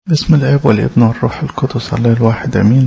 بسم الآب والابن والروح القدس الله الواحد أمين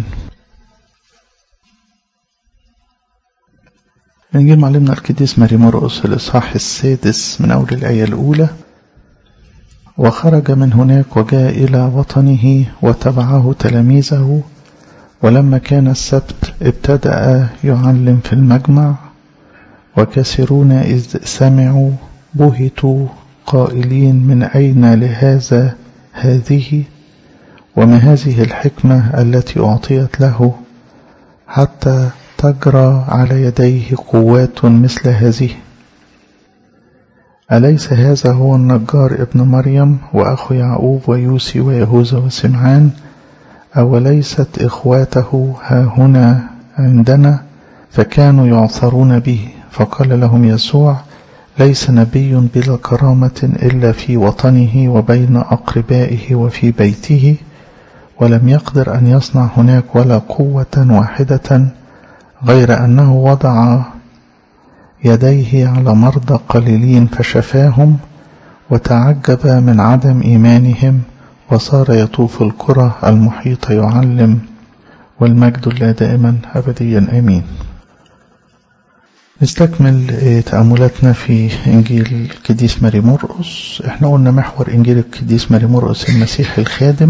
إنجيل معلمنا القديس ماري مرقس الإصحاح السادس من أول الآية الأولى وخرج من هناك وجاء إلى وطنه وتبعه تلاميذه ولما كان السبت ابتدأ يعلم في المجمع وكثيرون إذ سمعوا بهتوا قائلين من أين لهذا هذه وما هذه الحكمة التي أعطيت له حتى تجرى على يديه قوات مثل هذه أليس هذا هو النجار ابن مريم وأخو يعقوب ويوسي ويهوذا وسمعان أوليست إخواته ها هنا عندنا فكانوا يعثرون به فقال لهم يسوع ليس نبي بلا كرامة إلا في وطنه وبين أقربائه وفي بيته ولم يقدر أن يصنع هناك ولا قوة واحدة غير أنه وضع يديه على مرضى قليلين فشفاهم وتعجب من عدم إيمانهم وصار يطوف القرى المحيطة يعلم والمجد لا دائما أبديا آمين نستكمل تأملاتنا في إنجيل القديس ماري مرقس احنا قلنا محور إنجيل القديس ماري مرقس المسيح الخادم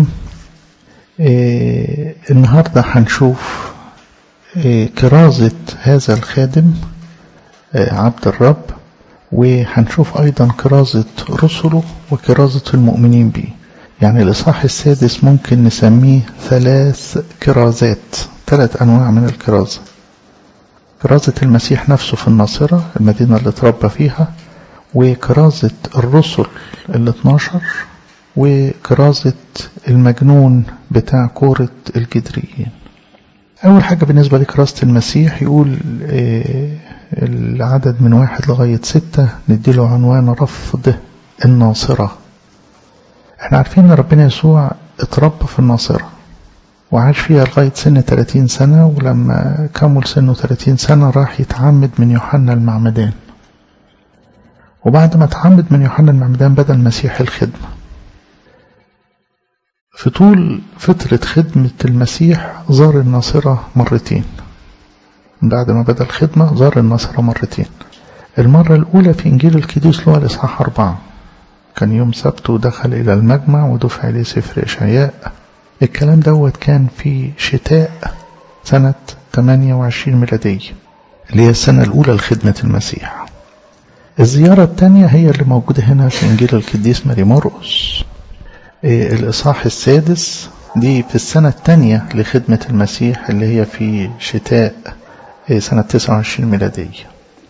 اه النهاردة هنشوف اه كرازة هذا الخادم اه عبد الرب وهنشوف أيضا كرازة رسله وكرازة المؤمنين به يعني الإصحاح السادس ممكن نسميه ثلاث كرازات ثلاث أنواع من الكرازة كرازة المسيح نفسه في الناصرة المدينة اللي اتربى فيها وكرازة الرسل ال 12 وكرازة المجنون بتاع كورة الجدريين أول حاجة بالنسبة لكرازة المسيح يقول العدد من واحد لغاية ستة نديله عنوان رفض الناصرة احنا عارفين ان ربنا يسوع اتربى في الناصره وعاش فيها لغاية سن 30 سنة ولما كمل سنه 30 سنة راح يتعمد من يوحنا المعمدان وبعد ما تعمد من يوحنا المعمدان بدأ المسيح الخدمة في طول فترة خدمة المسيح زار الناصرة مرتين بعد ما بدأ الخدمة زار الناصرة مرتين المرة الأولى في إنجيل القديس له الإصحاح أربعة كان يوم سبت ودخل إلى المجمع ودفع إليه سفر إشعياء الكلام دوت كان في شتاء سنة 28 ميلادية اللي هي السنة الأولى لخدمة المسيح الزيارة الثانية هي اللي موجودة هنا في إنجيل القديس ماري مرقس الإصحاح السادس دي في السنة الثانية لخدمة المسيح اللي هي في شتاء سنة 29 ميلادية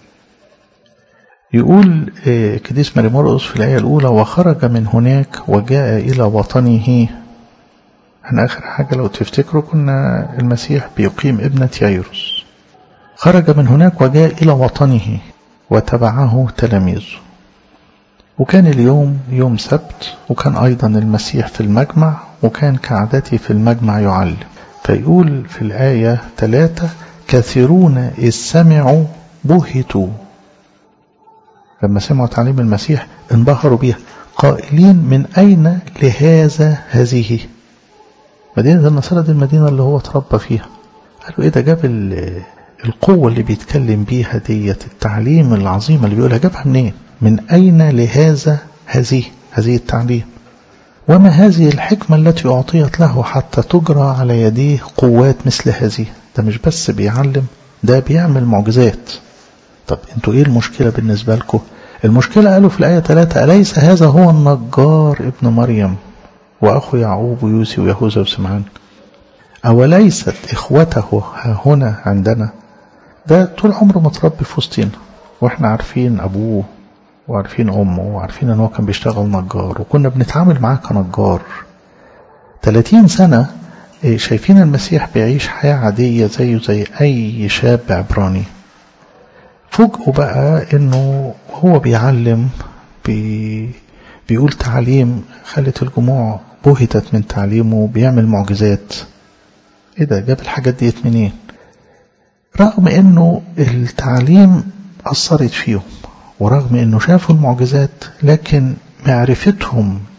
يقول قديس ماري مرقس في الآية الأولى وخرج من هناك وجاء إلى وطنه احنا آخر حاجة لو تفتكروا كنا المسيح بيقيم ابنة يايروس خرج من هناك وجاء إلى وطنه وتبعه تلاميذه وكان اليوم يوم سبت وكان أيضا المسيح في المجمع وكان كعادته في المجمع يعلم فيقول في الآية ثلاثة كثيرون إذ سمعوا بهتوا لما سمعوا تعليم المسيح انبهروا بها قائلين من أين لهذا هذه مدينة النصارى دي المدينة اللي هو اتربى فيها قالوا ايه ده جاب القوة اللي بيتكلم بيها ديت التعليم العظيمة اللي بيقولها جابها منين من أين لهذا هذه هذه التعليم وما هذه الحكمة التي أعطيت له حتى تجرى على يديه قوات مثل هذه ده مش بس بيعلم ده بيعمل معجزات طب انتوا ايه المشكلة بالنسبة لكم المشكلة قالوا في الآية 3 أليس هذا هو النجار ابن مريم وأخو يعقوب ويوسي ويهوذا وسمعان أوليست إخوته ها هنا عندنا ده طول عمره متربي في وسطينا وإحنا عارفين أبوه وعارفين أمه وعارفين أن هو كان بيشتغل نجار وكنا بنتعامل معاه كنجار 30 سنة شايفين المسيح بيعيش حياة عادية زيه زي أي شاب عبراني فوجئوا بقى إنه هو بيعلم بي بيقول تعليم خلت الجموع بهتت من تعليمه بيعمل معجزات ايه ده جاب الحاجات ديت منين رغم انه التعليم اثرت فيهم ورغم انه شافوا المعجزات لكن معرفتهم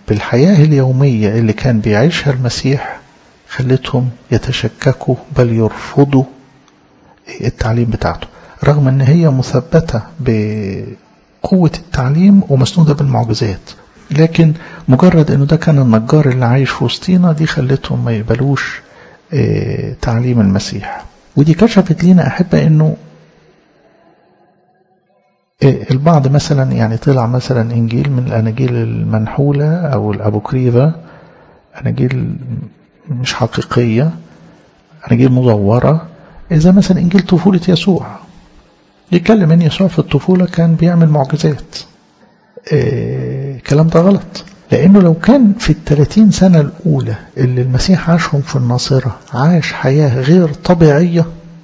بالحياة اليومية اللي كان بيعيشها المسيح خلتهم يتشككوا بل يرفضوا التعليم بتاعته رغم ان هي مثبتة بقوة التعليم ومسنودة بالمعجزات لكن مجرد انه ده كان النجار اللي عايش في وسطينا دي خلتهم ما يقبلوش اه تعليم المسيح ودي كشفت لينا احبة انه اه البعض مثلا يعني طلع مثلا انجيل من الاناجيل المنحولة او الابوكريفة اناجيل مش حقيقية اناجيل مزورة إذا مثلا إنجيل طفولة يسوع يتكلم إن يسوع في الطفولة كان بيعمل معجزات إيه الكلام ده غلط لأنه لو كان في الثلاثين سنة الأولى اللي المسيح عاشهم في الناصرة عاش حياة غير طبيعية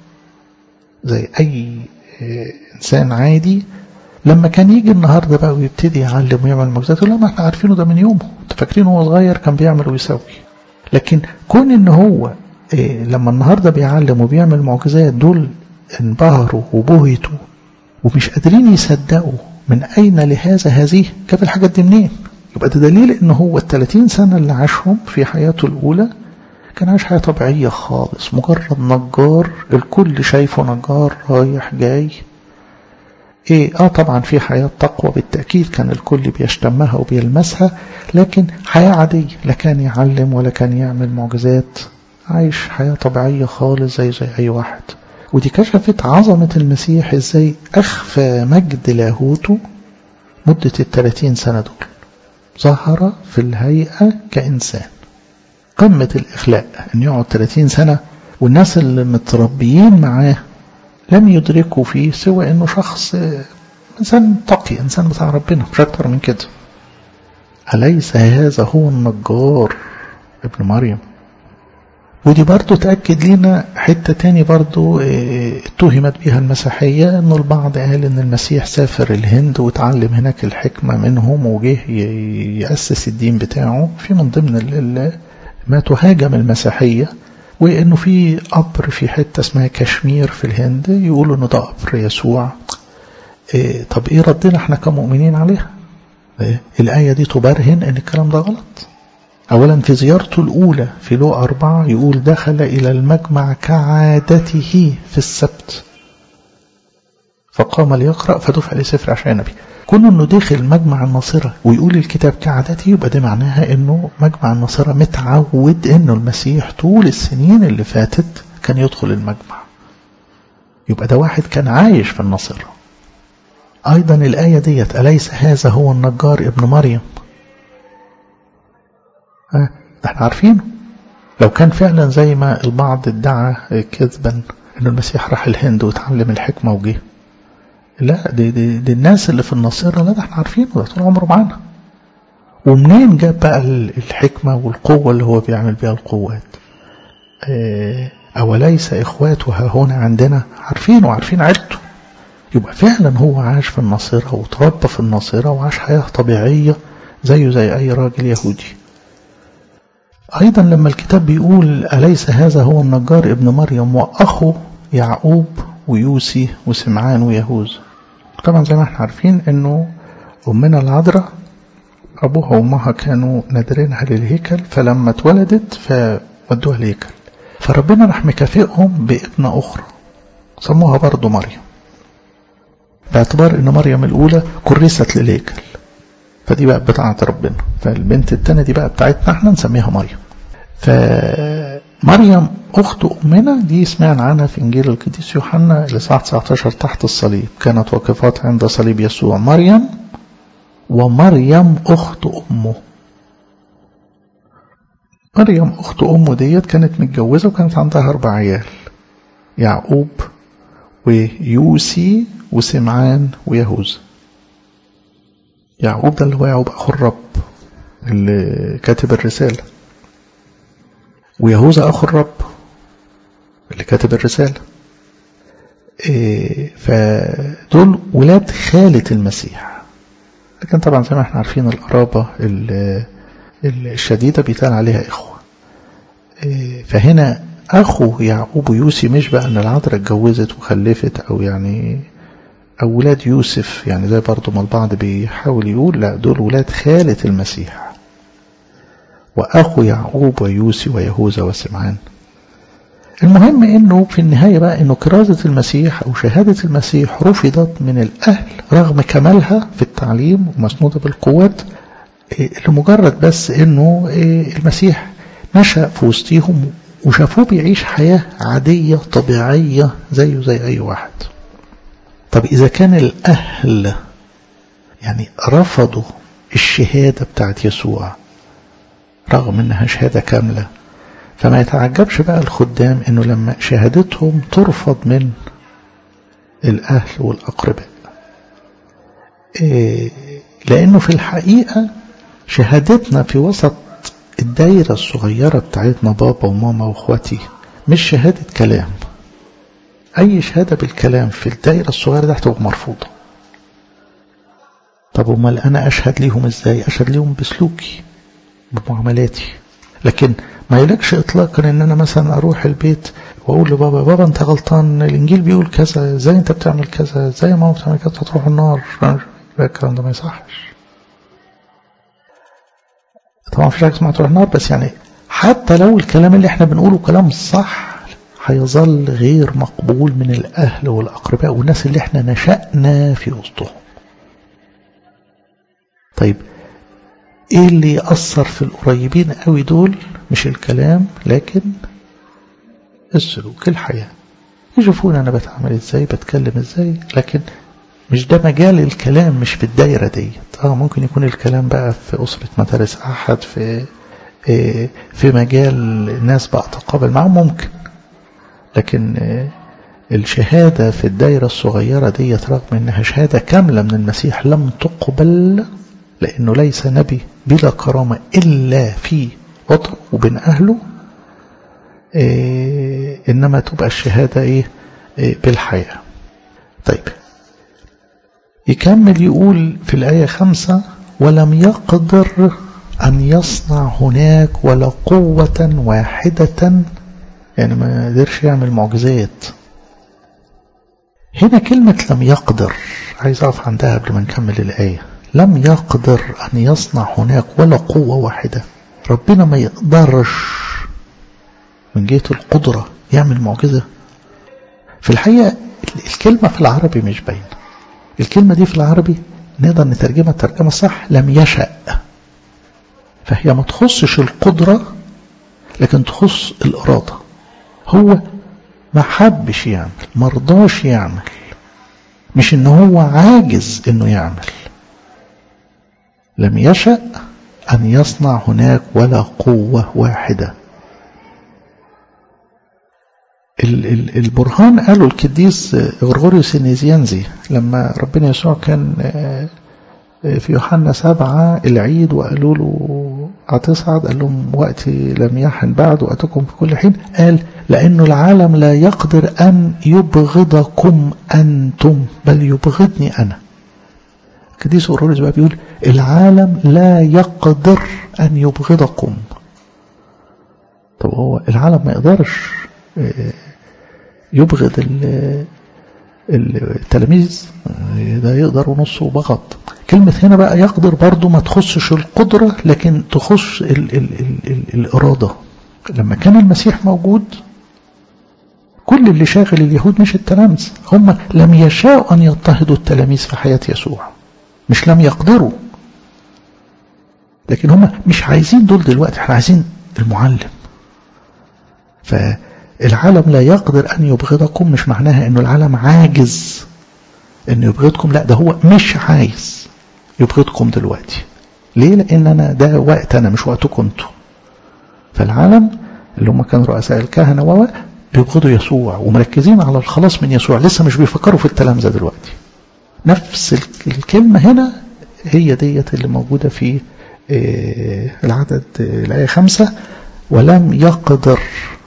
زي أي إيه إنسان عادي لما كان يجي النهاردة بقى ويبتدي يعلم ويعمل معجزات يقول لا ما احنا عارفينه ده من يومه انت فاكرين هو صغير كان بيعمل ويسوي لكن كون ان هو إيه لما النهارده بيعلم وبيعمل معجزات دول انبهروا وبهتوا ومش قادرين يصدقوا من اين لهذا هذه جاب الحاجات دي منين يبقى ده دليل ان هو ال 30 سنه اللي عاشهم في حياته الاولى كان عايش حياه طبيعيه خالص مجرد نجار الكل شايفه نجار رايح جاي ايه اه طبعا في حياه تقوى بالتاكيد كان الكل بيشتمها وبيلمسها لكن حياه عاديه لا كان يعلم ولا كان يعمل معجزات عايش حياة طبيعية خالص زي زي أي واحد ودي كشفت عظمة المسيح ازاي أخفى مجد لاهوته مدة الثلاثين سنة دول ظهر في الهيئة كإنسان قمة الإخلاء أن يقعد 30 سنة والناس اللي متربيين معاه لم يدركوا فيه سوى أنه شخص إنسان تقي إنسان بتاع ربنا مش أكتر من كده أليس هذا هو النجار ابن مريم ودي برضو تأكد لنا حتة تاني برضو اتهمت بها المسيحية انه البعض قال ان المسيح سافر الهند وتعلم هناك الحكمة منهم وجه يأسس الدين بتاعه في من ضمن ما تهاجم المسيحية وانه في قبر في حتة اسمها كشمير في الهند يقولوا انه ده قبر يسوع إيه طب ايه ردنا احنا كمؤمنين عليها إيه الآية دي تبرهن ان الكلام ده غلط أولا في زيارته الأولى في لو أربعة يقول دخل إلى المجمع كعادته في السبت فقام ليقرأ فدفع عليه سفر عشان النبي كون انه داخل مجمع الناصرة ويقول الكتاب كعادته يبقى ده معناها انه مجمع الناصرة متعود انه المسيح طول السنين اللي فاتت كان يدخل المجمع يبقى ده واحد كان عايش في الناصرة ايضا الآية ديت أليس هذا هو النجار ابن مريم ده احنا عارفينه لو كان فعلا زي ما البعض ادعى كذبا ان المسيح راح الهند وتعلم الحكمة وجه لا دي, دي, دي الناس اللي في النصيرة لا ده احنا عارفينه ده طول عمره معانا ومنين جاب بقى الحكمة والقوة اللي هو بيعمل بيها القوات اه أوليس إخواتها هنا عندنا عارفينه وعارفين عيلته يبقى فعلا هو عاش في النصيرة وتربى في النصيرة وعاش حياة طبيعية زيه زي أي راجل يهودي أيضا لما الكتاب بيقول أليس هذا هو النجار ابن مريم وأخو يعقوب ويوسي وسمعان ويهوذا طبعا زي ما احنا عارفين انه أمنا العذراء أبوها وأمها كانوا نادرينها للهيكل فلما اتولدت فودوها الهيكل فربنا راح مكافئهم بابنة أخرى سموها برضه مريم باعتبار ان مريم الأولى كرست للهيكل فدي بقى بتاعة ربنا فالبنت التانية دي بقى بتاعتنا احنا نسميها مريم فمريم أخت أمنا دي سمعنا عنها في إنجيل القديس يوحنا الإصحاح 19 تحت الصليب كانت واقفات عند صليب يسوع مريم ومريم أخت أمه مريم أخت أمه ديت كانت متجوزة وكانت عندها أربع عيال يعقوب ويوسي وسمعان ويهوذا يعقوب ده اللي هو يعقوب أخو الرب اللي كاتب الرسالة ويهوذا أخو الرب اللي كاتب الرسالة إيه فدول ولاد خالة المسيح لكن طبعا زي ما احنا عارفين القرابة الشديدة بيتقال عليها إخوة إيه فهنا أخو يعقوب ويوسي مش بقى أن العذراء اتجوزت وخلفت أو يعني أو ولاد يوسف يعني زي برضو ما البعض بيحاول يقول لا دول ولاد خالة المسيح وأخو يعقوب ويوسي ويهوذا وسمعان المهم انه في النهاية بقى انه كرازة المسيح او شهادة المسيح رفضت من الاهل رغم كمالها في التعليم ومسنودة بالقوات لمجرد بس انه المسيح نشأ في وسطيهم وشافوه بيعيش حياة عادية طبيعية زيه زي اي واحد طب اذا كان الاهل يعني رفضوا الشهادة بتاعت يسوع رغم انها شهادة كاملة فما يتعجبش بقى الخدام انه لما شهادتهم ترفض من الاهل والاقرباء إيه لانه في الحقيقة شهادتنا في وسط الدايرة الصغيرة بتاعتنا بابا وماما واخواتي مش شهادة كلام اي شهادة بالكلام في الدايرة الصغيرة دي هتبقى مرفوضة طب امال انا اشهد ليهم ازاي اشهد ليهم بسلوكي بمعاملاتي لكن ما يلكش اطلاقا ان انا مثلا اروح البيت واقول لبابا بابا انت غلطان الانجيل بيقول كذا ازاي انت بتعمل كذا ازاي ماما بتعمل كذا هتروح النار الكلام ده ما يصحش طبعا مفيش حاجه اسمها تروح النار بس يعني حتى لو الكلام اللي احنا بنقوله كلام صح هيظل غير مقبول من الاهل والاقرباء والناس اللي احنا نشأنا في وسطهم طيب ايه اللي يأثر في القريبين قوي دول مش الكلام لكن السلوك الحياة يشوفون انا بتعامل ازاي بتكلم ازاي لكن مش ده مجال الكلام مش في الدايرة ديت اه ممكن يكون الكلام بقى في أسرة مدارس أحد في إيه في مجال الناس بقى تقابل معهم ممكن لكن إيه الشهادة في الدايرة الصغيرة ديت رغم انها شهادة كاملة من المسيح لم تقبل لأنه ليس نبي بلا كرامة إلا في وطن وبين أهله إيه إنما تبقى الشهادة إيه, إيه بالحياة طيب يكمل يقول في الآية خمسة ولم يقدر أن يصنع هناك ولا قوة واحدة يعني ما قدرش يعمل معجزات هنا كلمة لم يقدر عايز أقف عندها قبل ما نكمل الآية لم يقدر أن يصنع هناك ولا قوة واحدة ربنا ما يقدرش من جهة القدرة يعمل معجزة في الحقيقة الكلمة في العربي مش باينة الكلمة دي في العربي نقدر نترجمها الترجمة صح لم يشأ فهي ما تخصش القدرة لكن تخص الإرادة هو ما حبش يعمل مرضاش يعمل مش ان هو عاجز انه يعمل لم يشأ أن يصنع هناك ولا قوة واحدة البرهان قالوا الكديس غرغوريوس النيزيانزي لما ربنا يسوع كان في يوحنا سبعة العيد وقالوا له هتصعد قال لهم وقتي لم يحن بعد وقتكم في كل حين قال لأنه العالم لا يقدر أن يبغضكم أنتم بل يبغضني أنا القديس أوروريس بقى بيقول العالم لا يقدر أن يبغضكم طب هو العالم ما يقدرش يبغض التلاميذ ده يقدر ونص وبغض كلمة هنا بقى يقدر برضو ما تخصش القدرة لكن تخص ال ال ال ال الإرادة لما كان المسيح موجود كل اللي شاغل اليهود مش التلاميذ هم لم يشاءوا أن يضطهدوا التلاميذ في حياة يسوع مش لم يقدروا لكن هم مش عايزين دول دلوقتي احنا عايزين المعلم فالعالم لا يقدر أن يبغضكم مش معناها أنه العالم عاجز أن يبغضكم لا ده هو مش عايز يبغضكم دلوقتي ليه لأن أنا ده وقت أنا مش وقتكم انتوا فالعالم اللي هم كانوا رؤساء الكهنة و بيبغضوا يسوع ومركزين على الخلاص من يسوع لسه مش بيفكروا في التلامذة دلوقتي نفس الكلمة هنا هي ديت اللي موجودة في العدد الآية خمسة ولم يقدر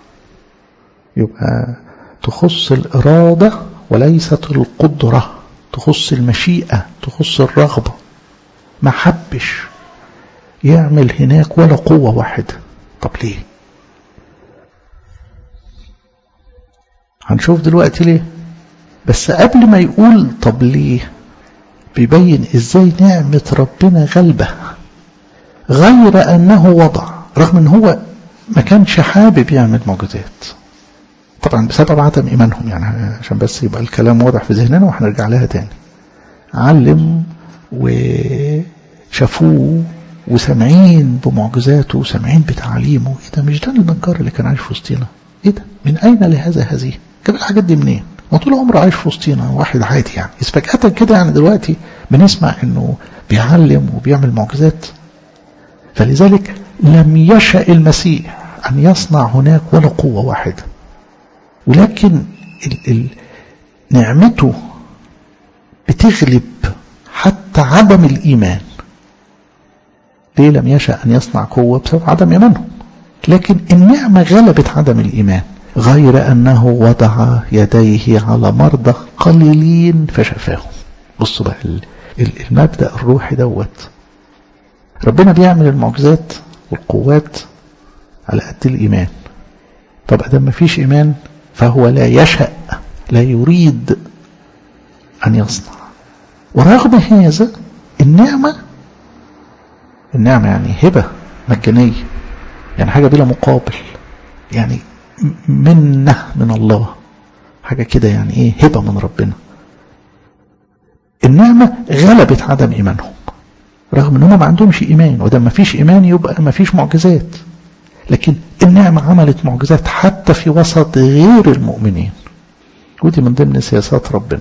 يبقى تخص الإرادة وليست القدرة تخص المشيئة تخص الرغبة ما حبش يعمل هناك ولا قوة واحدة طب ليه هنشوف دلوقتي ليه بس قبل ما يقول طب ليه بيبين ازاي نعمة ربنا غلبة غير انه وضع رغم ان هو ما كانش حابب يعمل معجزات طبعا بسبب عدم ايمانهم يعني عشان بس يبقى الكلام واضح في ذهننا وهنرجع لها تاني علم وشافوه وسامعين بمعجزاته وسامعين بتعليمه ايه ده مش ده النجار اللي كان عايش في وسطينا ايه ده من اين لهذا هذه جاب الحاجات دي منين ما طول عمره عايش في وسطينا واحد عادي يعني بس فجأة كده يعني دلوقتي بنسمع انه بيعلم وبيعمل معجزات فلذلك لم يشأ المسيح أن يصنع هناك ولا قوة واحدة ولكن ال ال نعمته بتغلب حتى عدم الإيمان ليه لم يشأ أن يصنع قوة بسبب عدم إيمانهم لكن النعمة غلبت عدم الإيمان غير أنه وضع يديه على مرضى قليلين فشفاهم بصوا بقى المبدأ الروحي دوت ربنا بيعمل المعجزات والقوات على قد الإيمان طب أدام ما فيش إيمان فهو لا يشأ لا يريد أن يصنع ورغم هذا النعمة النعمة يعني هبة مجانية يعني حاجة بلا مقابل يعني منة من الله حاجة كده يعني ايه هبة من ربنا النعمة غلبت عدم إيمانهم رغم ان هم ما عندهمش إيمان وده ما فيش إيمان يبقى ما فيش معجزات لكن النعمة عملت معجزات حتى في وسط غير المؤمنين ودي من ضمن سياسات ربنا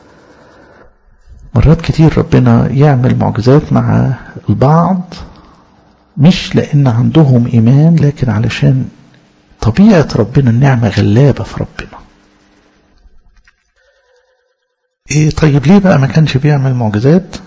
مرات كتير ربنا يعمل معجزات مع البعض مش لأن عندهم إيمان لكن علشان طبيعة ربنا النعمة غلابة في ربنا إيه طيب ليه بقى ما كانش بيعمل معجزات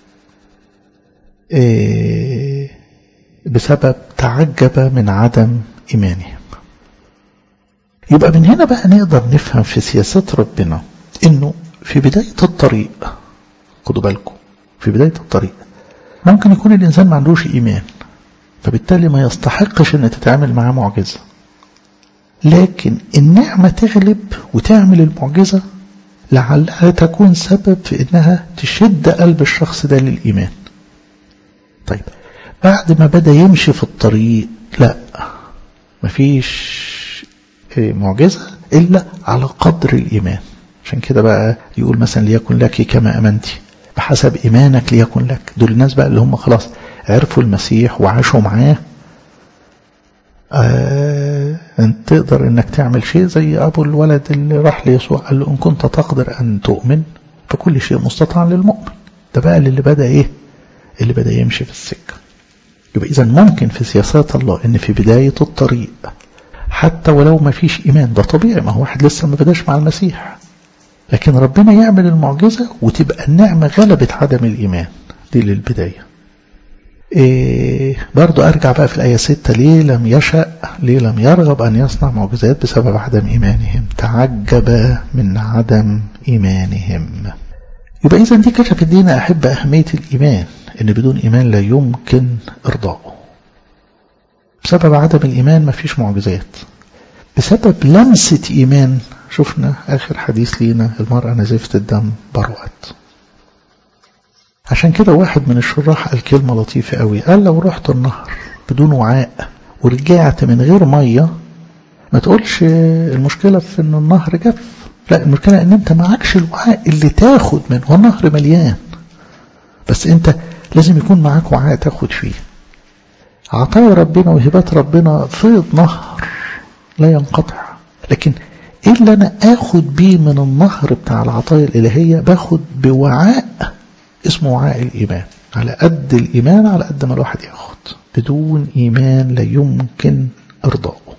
إيه بسبب تعجب من عدم إيمانهم يبقى من هنا بقى نقدر نفهم في سياسات ربنا انه في بداية الطريق خدوا بالكم في بداية الطريق ممكن يكون الإنسان ما عندوش إيمان فبالتالي ما يستحقش أن تتعامل معاه معجزة لكن النعمة تغلب وتعمل المعجزة لعلها تكون سبب في أنها تشد قلب الشخص ده للإيمان طيب بعد ما بدأ يمشي في الطريق لا مفيش معجزة إلا على قدر الإيمان عشان كده بقى يقول مثلا ليكن لك كما أمنتي بحسب إيمانك ليكن لك دول الناس بقى اللي هم خلاص عرفوا المسيح وعاشوا معاه آه انت تقدر انك تعمل شيء زي ابو الولد اللي راح ليسوع قال له ان كنت تقدر ان تؤمن فكل شيء مستطاع للمؤمن ده بقى اللي بدأ ايه اللي بدأ يمشي في السكة يبقى اذا ممكن في سياسات الله ان في بداية الطريق حتى ولو ما فيش ايمان ده طبيعي ما هو واحد لسه ما بداش مع المسيح لكن ربنا يعمل المعجزة وتبقى النعمة غلبت عدم الإيمان دي للبداية إيه برضو أرجع بقى في الآية 6 ليه لم يشأ ليه لم يرغب أن يصنع معجزات بسبب عدم إيمانهم تعجب من عدم إيمانهم يبقى إذا دي كشفت لنا أحب أهمية الإيمان إن بدون إيمان لا يمكن إرضاؤه بسبب عدم الإيمان ما فيش معجزات بسبب لمسة إيمان شفنا آخر حديث لينا المرأة نزفت الدم برؤت عشان كده واحد من الشراح قال كلمة لطيفة قوي قال لو رحت النهر بدون وعاء ورجعت من غير مية ما تقولش المشكلة في ان النهر جف لا المشكلة ان انت معكش الوعاء اللي تاخد منه هو النهر مليان بس انت لازم يكون معاك وعاء تاخد فيه عطايا ربنا وهبات ربنا فيض نهر لا ينقطع لكن ايه اللي انا اخد بيه من النهر بتاع العطايا الالهية باخد بوعاء اسمه وعاء الايمان على قد الايمان على قد ما الواحد ياخد بدون ايمان لا يمكن ارضائه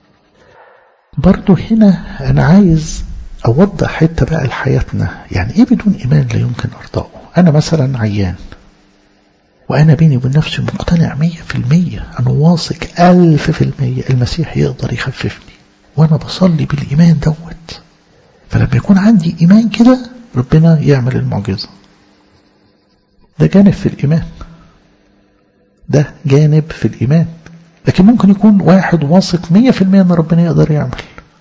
برضو هنا انا عايز اوضح حتة بقى لحياتنا يعني ايه بدون ايمان لا يمكن ارضائه انا مثلا عيان وأنا بيني وبين نفسي مقتنع مية في المية أنا واثق ألف في المية المسيح يقدر يخففني وأنا بصلي بالإيمان دوت فلما يكون عندي إيمان كده ربنا يعمل المعجزة ده جانب في الإيمان ده جانب في الإيمان لكن ممكن يكون واحد واثق مية في المية أن ربنا يقدر يعمل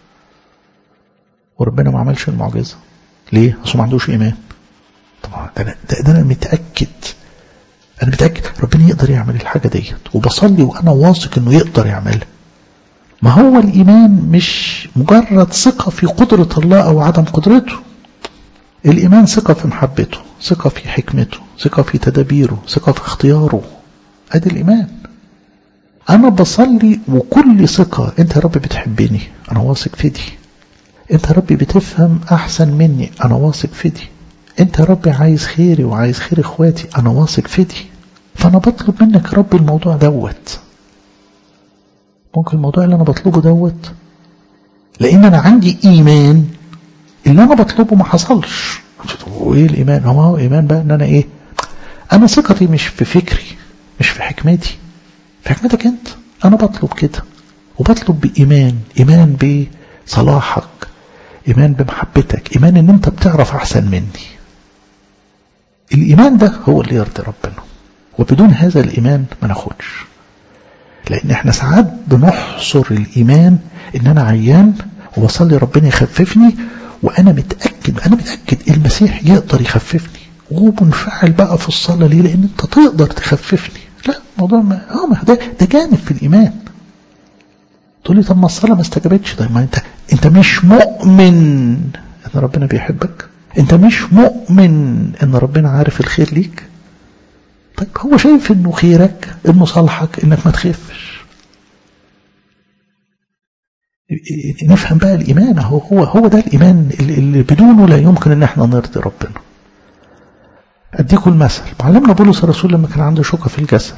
وربنا ما عملش المعجزة ليه؟ أصله ما عندوش إيمان طبعا ده أنا, ده, ده أنا متأكد انا متاكد ربنا يقدر يعمل الحاجه ديت وبصلي وانا واثق انه يقدر يعملها ما هو الايمان مش مجرد ثقه في قدره الله او عدم قدرته الايمان ثقه في محبته ثقه في حكمته ثقه في تدابيره ثقه في اختياره ادي الايمان انا بصلي وكل ثقه انت يا رب بتحبني انا واثق في دي انت يا رب بتفهم احسن مني انا واثق في دي انت يا رب عايز خيري وعايز خير اخواتي انا واثق في دي فانا بطلب منك يا رب الموضوع دوت ممكن الموضوع اللي انا بطلبه دوت لان انا عندي ايمان اللي انا بطلبه ما حصلش وايه الايمان هو هو ايمان بقى ان انا ايه انا ثقتي مش في فكري مش في حكمتي في حكمتك انت انا بطلب كده وبطلب بايمان ايمان بصلاحك ايمان بمحبتك ايمان ان انت بتعرف احسن مني الايمان ده هو اللي يرضي ربنا وبدون هذا الايمان ما ناخدش لان احنا ساعات بنحصر الايمان ان انا عيان وبصلي ربنا يخففني وانا متاكد انا متاكد المسيح يقدر يخففني ومنفعل بقى في الصلاه ليه لان انت تقدر تخففني لا الموضوع ما اه ما ده ده جانب في الايمان تقول لي طب ما الصلاه ما استجابتش طيب ما انت انت مش مؤمن ان ربنا بيحبك انت مش مؤمن ان ربنا عارف الخير ليك طيب هو شايف انه خيرك انه صالحك انك ما تخفش نفهم بقى الايمان هو هو هو ده الايمان اللي, اللي بدونه لا يمكن ان احنا نرضي ربنا اديكم المثل معلمنا بولس الرسول لما كان عنده شوكه في الجسد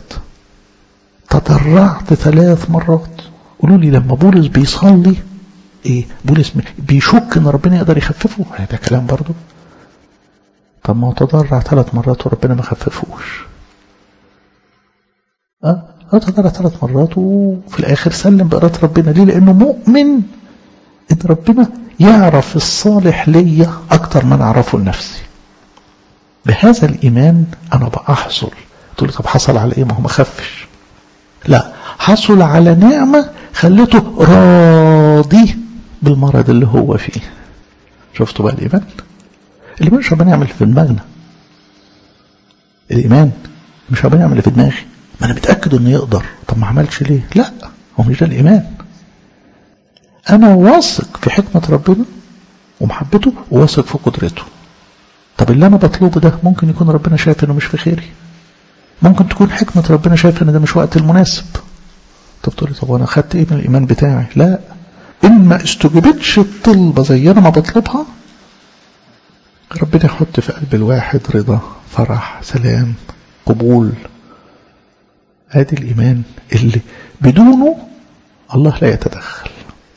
تضرعت ثلاث مرات قولوا لي لما بولس بيصلي ايه بولس بيشك ان ربنا يقدر يخففه ده كلام برضه طب ما هو تضرع ثلاث مرات وربنا ما خففوش اه هو تضرع ثلاث مرات وفي الاخر سلم بإرادة ربنا ليه لانه مؤمن ان ربنا يعرف الصالح ليا اكتر ما انا اعرفه لنفسي بهذا الايمان انا بحصل تقول طب حصل على ايه ما هو ما خفش لا حصل على نعمة خلته راضي بالمرض اللي هو فيه شفتوا بقى الإيمان الإيمان مش ربنا يعمل في دماغنا الإيمان مش ربنا يعمل في دماغي ما أنا متأكد إنه يقدر طب ما عملش ليه لا هو مش ده الإيمان أنا واثق في حكمة ربنا ومحبته وواثق في قدرته طب اللي أنا بطلبه ده ممكن يكون ربنا شايف إنه مش في خيري ممكن تكون حكمة ربنا شايف إن ده مش وقت المناسب طب تقول لي طب وانا خدت ايه من الايمان بتاعي لا ان ما استجبتش الطلبه زي انا ما بطلبها ربنا يحط في قلب الواحد رضا فرح سلام قبول ادي الايمان اللي بدونه الله لا يتدخل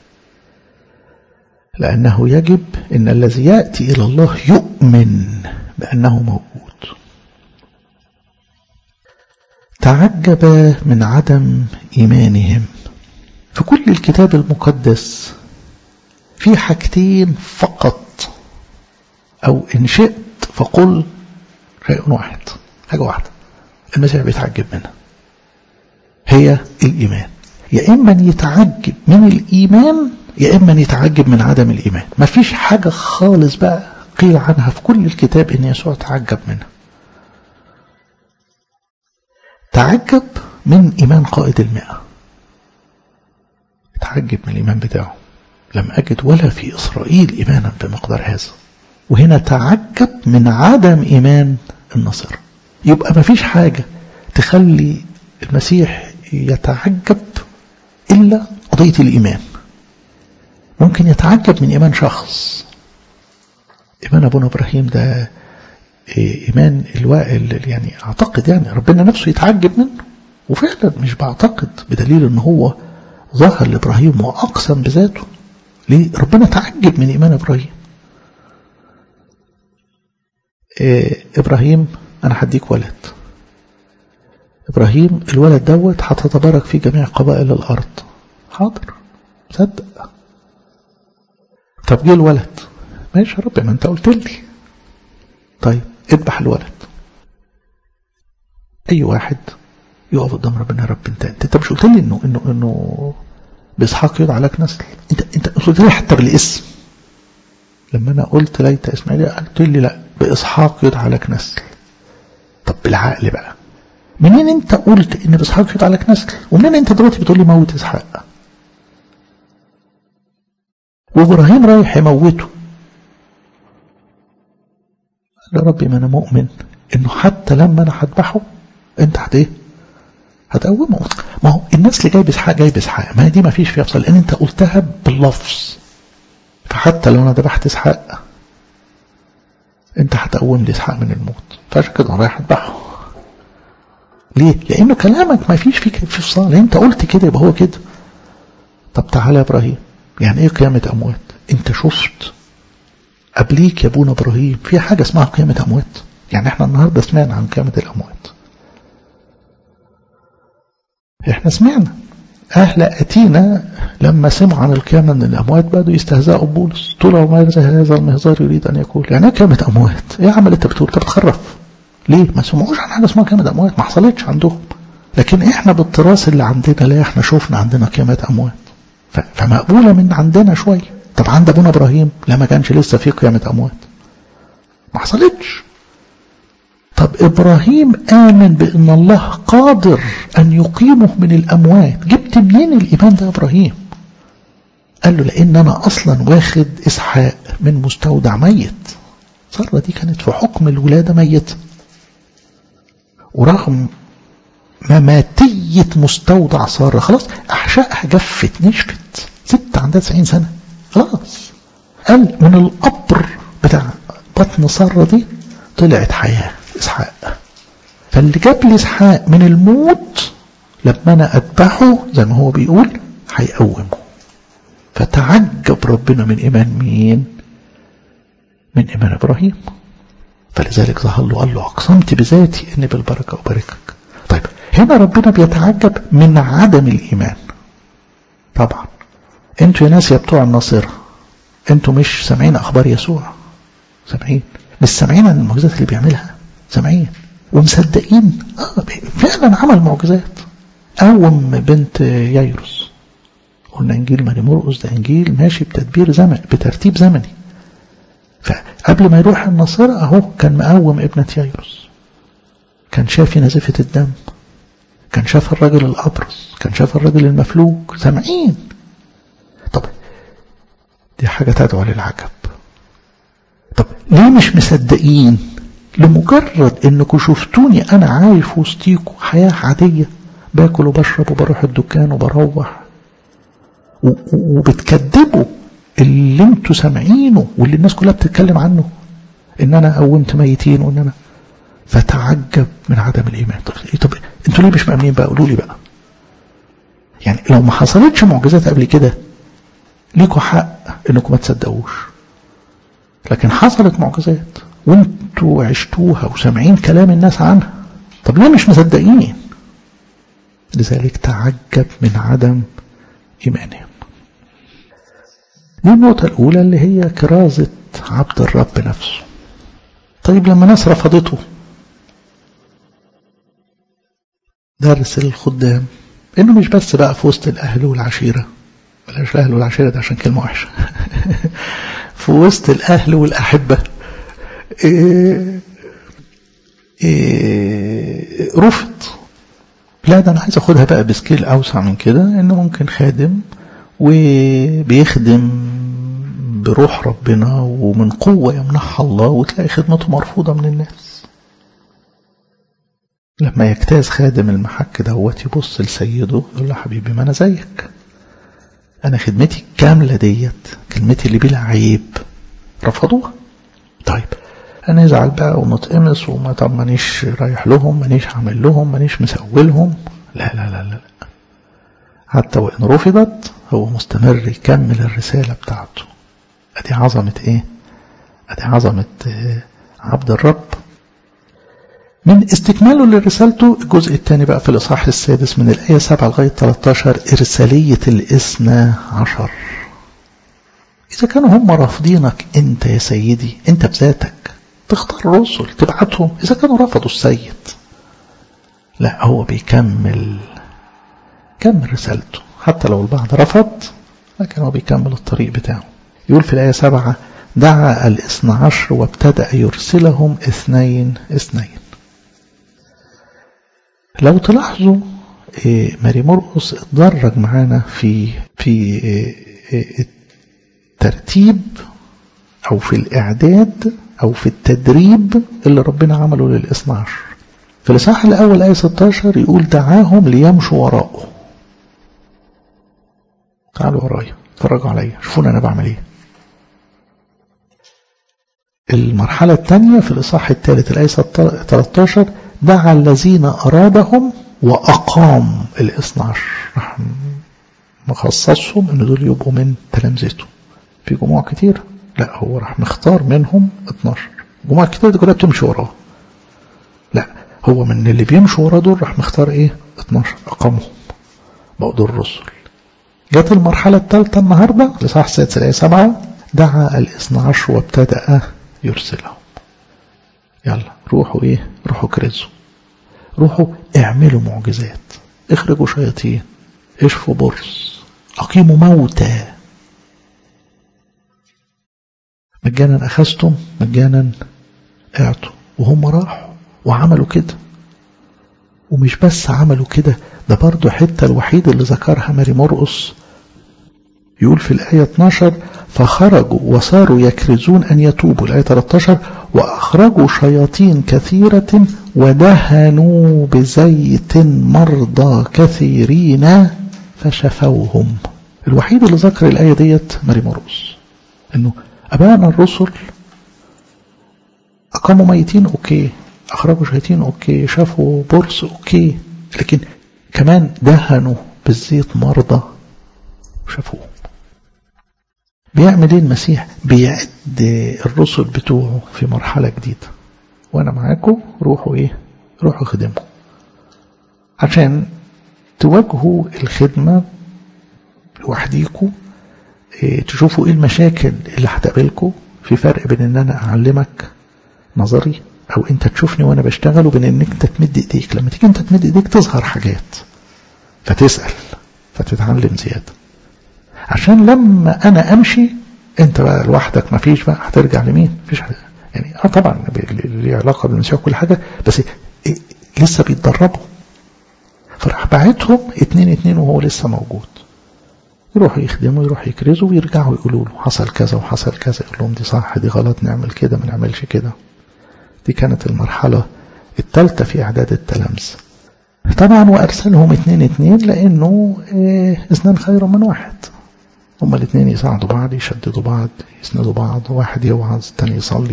لانه يجب ان الذي ياتي الى الله يؤمن بانه موجود تعجب من عدم إيمانهم في كل الكتاب المقدس في حاجتين فقط أو إن شئت فقل شيء واحد حاجة واحدة المسيح بيتعجب منها هي الإيمان يا إما يتعجب من الإيمان يا إما يتعجب من عدم الإيمان ما فيش حاجة خالص بقى قيل عنها في كل الكتاب إن يسوع تعجب منها تعجب من إيمان قائد المئة تعجب من الإيمان بتاعه لم أجد ولا في إسرائيل إيمانا بمقدار هذا وهنا تعجب من عدم إيمان النصر يبقى ما فيش حاجة تخلي المسيح يتعجب إلا قضية الإيمان ممكن يتعجب من إيمان شخص إيمان أبونا إبراهيم ده إيمان الوائل يعني أعتقد يعني ربنا نفسه يتعجب منه وفعلا مش بعتقد بدليل أن هو ظهر لإبراهيم وأقسم بذاته ليه ربنا تعجب من إيمان إبراهيم إيه إبراهيم أنا هديك ولد إبراهيم الولد دوت هتتبارك فيه جميع قبائل الأرض حاضر صدق طب جه الولد ماشي يا رب ما انت قلت لي طيب اذبح الولد اي واحد يقف قدام ربنا يا رب انت انت مش قلت لي انه انه انه باسحاق يدعى لك نسل انت انت قلت لي حتى بالاسم لما انا قلت ليت اسماعيل قلت لي لا باسحاق يدعى لك نسل طب بالعقل بقى منين انت قلت ان باسحاق يطلع لك نسل ومنين انت دلوقتي بتقول لي موت اسحاق وابراهيم رايح يموته قال يا ربي ما انا مؤمن انه حتى لما انا هذبحه انت هت ايه هتقومه ما هو النسل جاي باسحاق جاي باسحاق ما دي ما فيش فيها افصل لان انت قلتها باللفظ فحتى لو انا ذبحت اسحاق انت هتقوم لي اسحاق من الموت فعشان كده رايح اذبحه ليه؟ لانه كلامك ما فيش فيه في فصال انت قلت كده يبقى هو كده طب تعالى يا ابراهيم يعني ايه قيامة اموات انت شفت قبليك يا ابونا ابراهيم في حاجة اسمها قيامة اموات يعني احنا النهاردة سمعنا عن قيامة الاموات احنا سمعنا اهل اتينا لما سمعوا عن القيامة من الاموات بدوا يستهزئوا ببولس طول ما هذا المهزار يريد ان يقول يعني ايه قيامة اموات ايه يا عم اللي انت بتقول انت بتخرف ليه ما سمعوش عن حاجة اسمها قيامة اموات ما حصلتش عندهم لكن احنا بالتراث اللي عندنا لا احنا شفنا عندنا قيامة اموات فمقبولة من عندنا شوية طب عند ابونا ابراهيم لا ما كانش لسه في قيامة اموات ما حصلتش طب ابراهيم امن بان الله قادر ان يقيمه من الاموات جبت منين الايمان ده يا ابراهيم قال له لان انا اصلا واخد اسحاق من مستودع ميت سارة دي كانت في حكم الولادة ميتة ورغم مماتية مستودع سارة خلاص أحشائها جفت نشفت ست عندها 90 سنة خلاص قال من القبر بتاع بطن سارة دي طلعت حياة إسحاق فاللي جاب لي إسحاق من الموت لما أنا أذبحه زي ما هو بيقول هيقومه فتعجب ربنا من إيمان مين؟ من إيمان إبراهيم فلذلك ظهر له قال له أقسمت بذاتي إني بالبركة أباركك طيب هنا ربنا بيتعجب من عدم الإيمان طبعا انتوا يا ناس يا بتوع الناصرة انتوا مش سامعين أخبار يسوع سامعين مش سامعين عن المعجزات اللي بيعملها سامعين ومصدقين آه فعلا عمل معجزات قوم بنت يايروس قلنا انجيل ماري مرقس ده انجيل ماشي بتدبير زمن بترتيب زمني فقبل ما يروح الناصرة اهو كان مقوم ابنة يايروس كان شاف نزفة الدم كان شاف الرجل الأبرص كان شاف الرجل المفلوج سامعين طب دي حاجة تدعو للعجب طب ليه مش مصدقين لمجرد انكم شفتوني انا عايش في وسطيكم حياة عادية باكل وبشرب وبروح الدكان وبروح وبتكذبوا اللي انتوا سامعينه واللي الناس كلها بتتكلم عنه ان انا قومت ميتين وان انا فتعجب من عدم الايمان طب, طب انتوا ليه مش مؤمنين بقى قولوا لي بقى يعني لو ما حصلتش معجزات قبل كده ليكوا حق انكم ما تصدقوش لكن حصلت معجزات وانتوا عشتوها وسامعين كلام الناس عنها طب ليه مش مصدقين لذلك تعجب من عدم ايمانهم دي النقطة الأولى اللي هي كرازة عبد الرب نفسه طيب لما ناس رفضته درس الخدام انه مش بس بقى في وسط الاهل والعشيرة بلاش الاهل والعشيرة ده عشان كلمة وحشة في وسط الاهل والاحبة إيه إيه رفض لا ده انا عايز اخدها بقى بسكيل اوسع من كده انه ممكن خادم وبيخدم بروح ربنا ومن قوة يمنحها الله وتلاقي خدمته مرفوضة من الناس لما يجتاز خادم المحك دوت يبص لسيده يقول له حبيبي ما انا زيك انا خدمتي الكاملة ديت كلمتي اللي بلا عيب رفضوها طيب انا ازعل بقى ونتقمص وما طب مانيش رايح لهم مانيش عامل لهم مانيش مسوي لهم لا لا لا لا حتى وان رفضت هو مستمر يكمل الرسالة بتاعته ادي عظمة ايه ادي عظمة إيه؟ عبد الرب من استكماله لرسالته الجزء الثاني بقى في الإصحاح السادس من الآية 7 لغاية 13 إرسالية الإثنى عشر إذا كانوا هم رافضينك أنت يا سيدي أنت بذاتك تختار رسل تبعتهم إذا كانوا رفضوا السيد لا هو بيكمل كمل رسالته حتى لو البعض رفض لكن هو بيكمل الطريق بتاعه يقول في الآية سبعة دعا الاثنى عشر وابتدأ يرسلهم اثنين اثنين لو تلاحظوا ماري مرقس اتدرج معانا في في الترتيب او في الاعداد او في التدريب اللي ربنا عمله للاثنى عشر في الاصحاح الاول ايه 16 يقول دعاهم ليمشوا وراءه تعالوا ورايا اتفرجوا عليا شوفوني انا بعمل ايه المرحلة الثانية في الإصحاح الثالث الآية 13 دعا الذين أرادهم وأقام الاثنى عشر راح مخصصهم إن دول يبقوا من تلامذته في جموع كتير لا هو راح مختار منهم 12 جموع كتير دي كلها بتمشي وراه لا هو من اللي بيمشوا وراه دول راح مختار ايه 12 أقامهم بقوا دول الرسل جت المرحلة الثالثة النهاردة لصح السادس الآية 7 دعا الاثنى عشر وابتدأ يرسلهم يلا روحوا ايه روحوا كرزوا روحوا اعملوا معجزات اخرجوا شياطين اشفوا برص اقيموا موتى مجانا اخذتم مجانا اعطوا وهم راحوا وعملوا كده ومش بس عملوا كده ده برضو حتة الوحيد اللي ذكرها ماري مرقس يقول في الآية 12 فخرجوا وصاروا يكرزون أن يتوبوا الآية 13 وأخرجوا شياطين كثيرة ودهنوا بزيت مرضى كثيرين فشفوهم الوحيد اللي ذكر الآية ديت ماري مرقس أنه أبانا الرسل أقاموا ميتين أوكي أخرجوا شياطين أوكي شافوا برص أوكي لكن كمان دهنوا بالزيت مرضى وشافوهم بيعمل ايه المسيح بيعد الرسل بتوعه في مرحلة جديدة وانا معاكم روحوا ايه روحوا خدموا عشان تواجهوا الخدمة لوحديكوا إيه تشوفوا ايه المشاكل اللي هتقابلكوا في فرق بين ان انا اعلمك نظري او انت تشوفني وانا بشتغل وبين ان انت تمد ايديك لما تيجي انت تمد ايديك تظهر حاجات فتسأل فتتعلم زيادة عشان لما انا امشي انت بقى لوحدك مفيش بقى هترجع لمين مفيش حاجة. يعني اه طبعا ليه علاقه بالمسيح وكل حاجه بس إيه لسه بيتدربوا فراح بعتهم اتنين اتنين وهو لسه موجود يروحوا يخدموا يروحوا يكرزوا ويرجعوا يقولوا له حصل كذا وحصل كذا يقول لهم دي صح دي غلط نعمل كده ما نعملش كده دي كانت المرحلة الثالثة في إعداد التلامذة طبعا وأرسلهم اتنين اتنين لأنه إيه اثنان خير من واحد هما الاثنين يساعدوا بعض يشددوا بعض يسندوا بعض واحد يوعظ التاني يصلي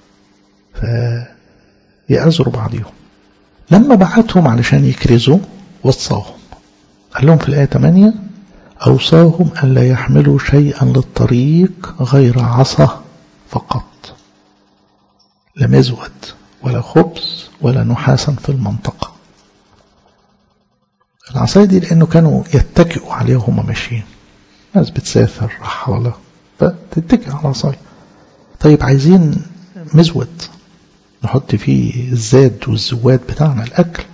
فيأذروا بعضهم لما بعتهم علشان يكرزوا وصاهم قال لهم في الآية 8 أوصاهم أن لا يحملوا شيئا للطريق غير عصا فقط لا مزود ولا خبز ولا نحاسا في المنطقة العصاية دي لأنه كانوا يتكئوا عليها وهم ماشيين ناس بتسافر رحالة فتتكئ على العصاية طيب عايزين مزود نحط فيه الزاد والزواد بتاعنا الأكل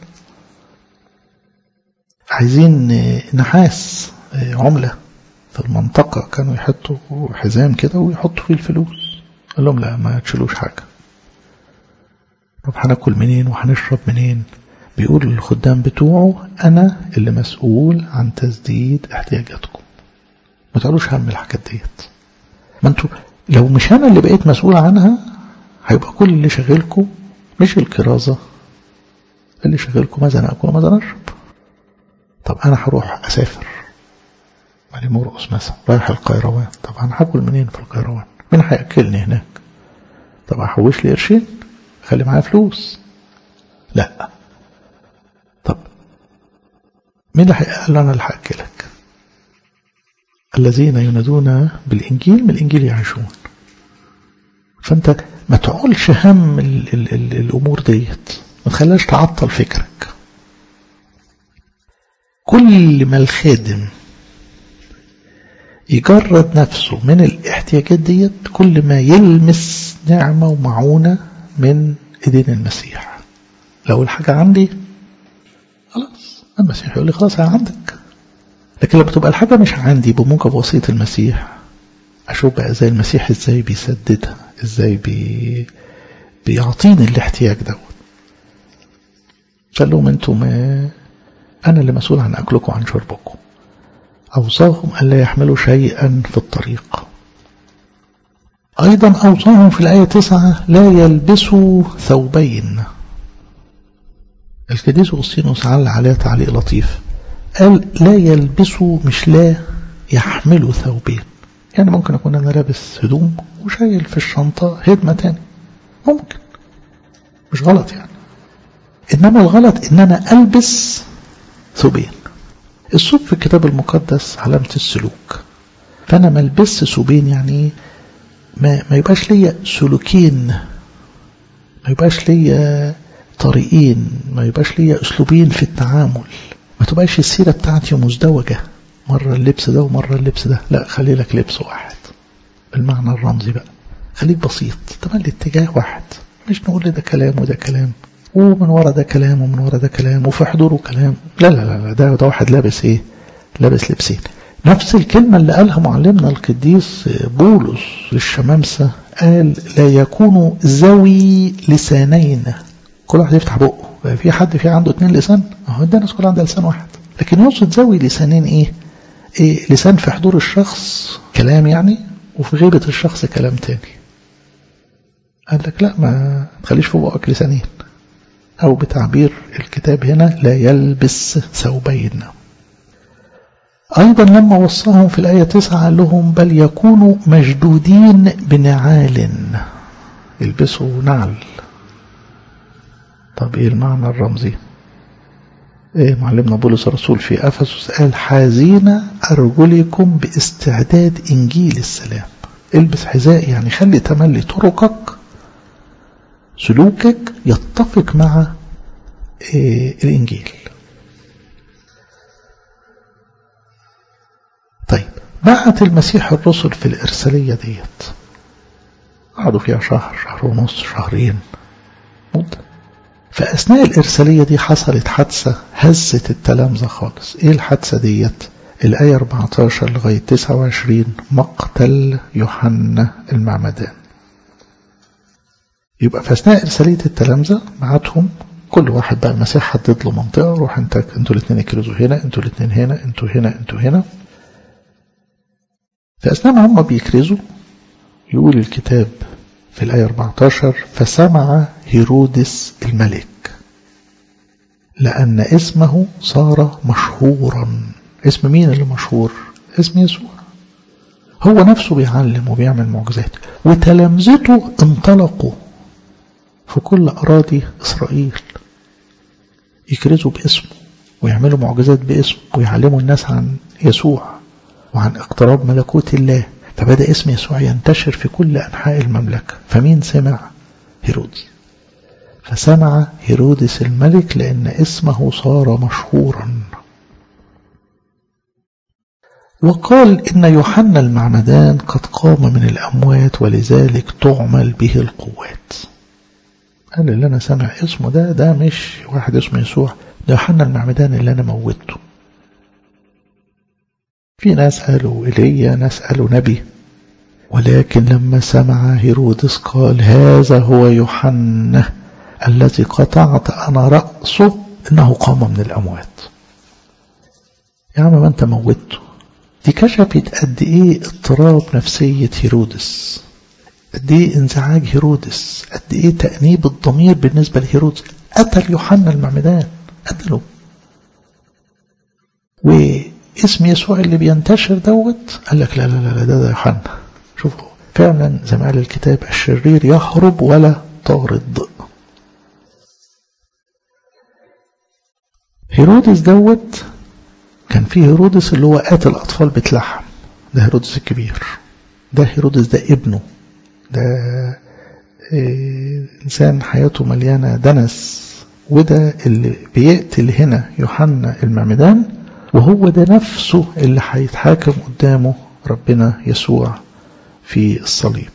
عايزين نحاس عملة في المنطقة كانوا يحطوا حزام كده ويحطوا فيه الفلوس قال لهم لا ما تشيلوش حاجة طب هناكل منين وهنشرب منين بيقول للخدام بتوعه أنا اللي مسؤول عن تسديد احتياجاتكم ما تعلوش هم الحاجات ديت ما انتوا لو مش أنا اللي بقيت مسؤول عنها هيبقى كل اللي شغلكم مش الكرازة اللي شغلكم ماذا نأكل وماذا نشرب طب أنا هروح أسافر مالي مرقص مثلا رايح القيروان طب أنا هاكل منين في القيروان مين هيأكلني هناك طب أحوش لي قرشين خلي معايا فلوس لا طب مين اللي قال أنا اللي هأكلك الذين ينادون بالإنجيل من الإنجيل يعيشون فأنت ما تعولش هم ال ال ال الأمور ديت ما تخليهاش تعطل فكرك كل ما الخادم يجرد نفسه من الاحتياجات ديت كل ما يلمس نعمة ومعونة من ايدين المسيح لو الحاجة عندي خلاص المسيح يقول لي خلاص هي عندك لكن لما تبقى الحاجة مش عندي بموجب وصية المسيح أشوف بقى زي المسيح ازاي بيسددها ازاي بي بيعطيني الاحتياج دوت قال لهم انتم أنا اللي مسؤول عن أكلكم وعن شربكم أوصاهم ألا يحملوا شيئا في الطريق أيضا أوصاهم في الآية تسعة لا يلبسوا ثوبين القديس أغسطينوس علق عليه تعليق لطيف قال لا يلبسوا مش لا يحملوا ثوبين يعني ممكن أكون أنا لابس هدوم وشايل في الشنطة هدمة تاني ممكن مش غلط يعني إنما الغلط إن أنا ألبس ثوبين الثوب في الكتاب المقدس علامة السلوك فأنا ما البس ثوبين يعني ما, ما يبقاش ليا سلوكين ما يبقاش ليا طريقين ما يبقاش ليا أسلوبين في التعامل ما تبقاش السيرة بتاعتي مزدوجة مرة اللبس ده ومرة اللبس ده لا خلي لك لبس واحد بالمعنى الرمزي بقى خليك بسيط تملي اتجاه واحد مش نقول ده كلام وده كلام ومن ورا ده كلام ومن ورا ده كلام وفي حضوره كلام لا لا لا ده ده واحد لابس ايه لابس لبسين نفس الكلمة اللي قالها معلمنا القديس بولس للشمامسة قال لا يكون ذوي لسانين كل واحد يفتح بقه في حد في عنده اتنين لسان اهو ده الناس كلها عندها لسان واحد لكن يقصد ذوي لسانين ايه إيه لسان في حضور الشخص كلام يعني وفي غيبة الشخص كلام تاني قال لك لا ما تخليش في بقك لسانين أو بتعبير الكتاب هنا لا يلبس ثوبين أيضا لما وصاهم في الآية تسعة قال لهم بل يكونوا مشدودين بنعال يلبسوا نعل طب إيه المعنى الرمزي إيه معلمنا بولس الرسول في أفسس قال حازين أرجلكم باستعداد إنجيل السلام البس حذاء يعني خلي تملي طرقك سلوكك يتفق مع إيه الإنجيل طيب بعت المسيح الرسل في الإرسالية ديت قعدوا فيها شهر شهر ونص شهرين مدة فأثناء الإرسالية دي حصلت حادثة هزت التلامذة خالص إيه الحادثة ديت الآية 14 لغاية 29 مقتل يوحنا المعمدان يبقى في أثناء إرسالية التلامذة بعتهم كل واحد بقى المسيح حدد له منطقة روح انت انتوا الاثنين اكرزوا هنا انتوا الاثنين هنا انتوا هنا انتوا هنا في أثناء ما هم بيكرزوا يقول الكتاب في الآية 14 فسمع هيرودس الملك لأن اسمه صار مشهورا اسم مين اللي مشهور اسم يسوع هو نفسه بيعلم وبيعمل معجزات وتلامذته انطلقوا في كل أراضي إسرائيل يكرزوا باسمه ويعملوا معجزات باسمه ويعلموا الناس عن يسوع وعن اقتراب ملكوت الله فبدأ اسم يسوع ينتشر في كل أنحاء المملكة فمين سمع هيرودس فسمع هيرودس الملك لأن اسمه صار مشهورا وقال إن يوحنا المعمدان قد قام من الأموات ولذلك تعمل به القوات قال اللي أنا سامع اسمه ده ده مش واحد اسمه يسوع ده يوحنا المعمدان اللي أنا موته في ناس قالوا إيليا ناس قالوا نبي ولكن لما سمع هيرودس قال هذا هو يوحنا الذي قطعت أنا رأسه إنه قام من الأموات يا عم ما أنت موته دي كشفت قد إيه اضطراب نفسية هيرودس قد إيه انزعاج هيرودس قد إيه تأنيب الضمير بالنسبة لهيرودس قتل يوحنا المعمدان قتله واسم يسوع اللي بينتشر دوت قال لك لا لا لا ده ده يوحنا شوفوا فعلا زي ما قال الكتاب الشرير يهرب ولا طارد هيرودس دوت كان فيه هيرودس اللي هو قاتل أطفال بتلحم ده هيرودس الكبير ده هيرودس ده ابنه ده إيه إنسان حياته مليانة دنس وده اللي بيقتل هنا يوحنا المعمدان وهو ده نفسه اللي هيتحاكم قدامه ربنا يسوع في الصليب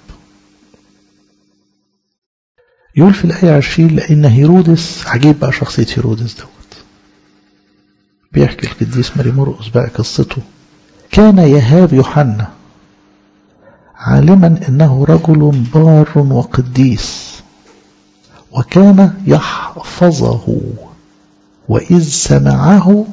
يقول في الآية 20 لأن هيرودس عجيب بقى شخصية هيرودس دوت بيحكي القديس ماري مرقس بقى قصته كان يهاب يوحنا عالما انه رجل بار وقديس وكان يحفظه وإذ سمعه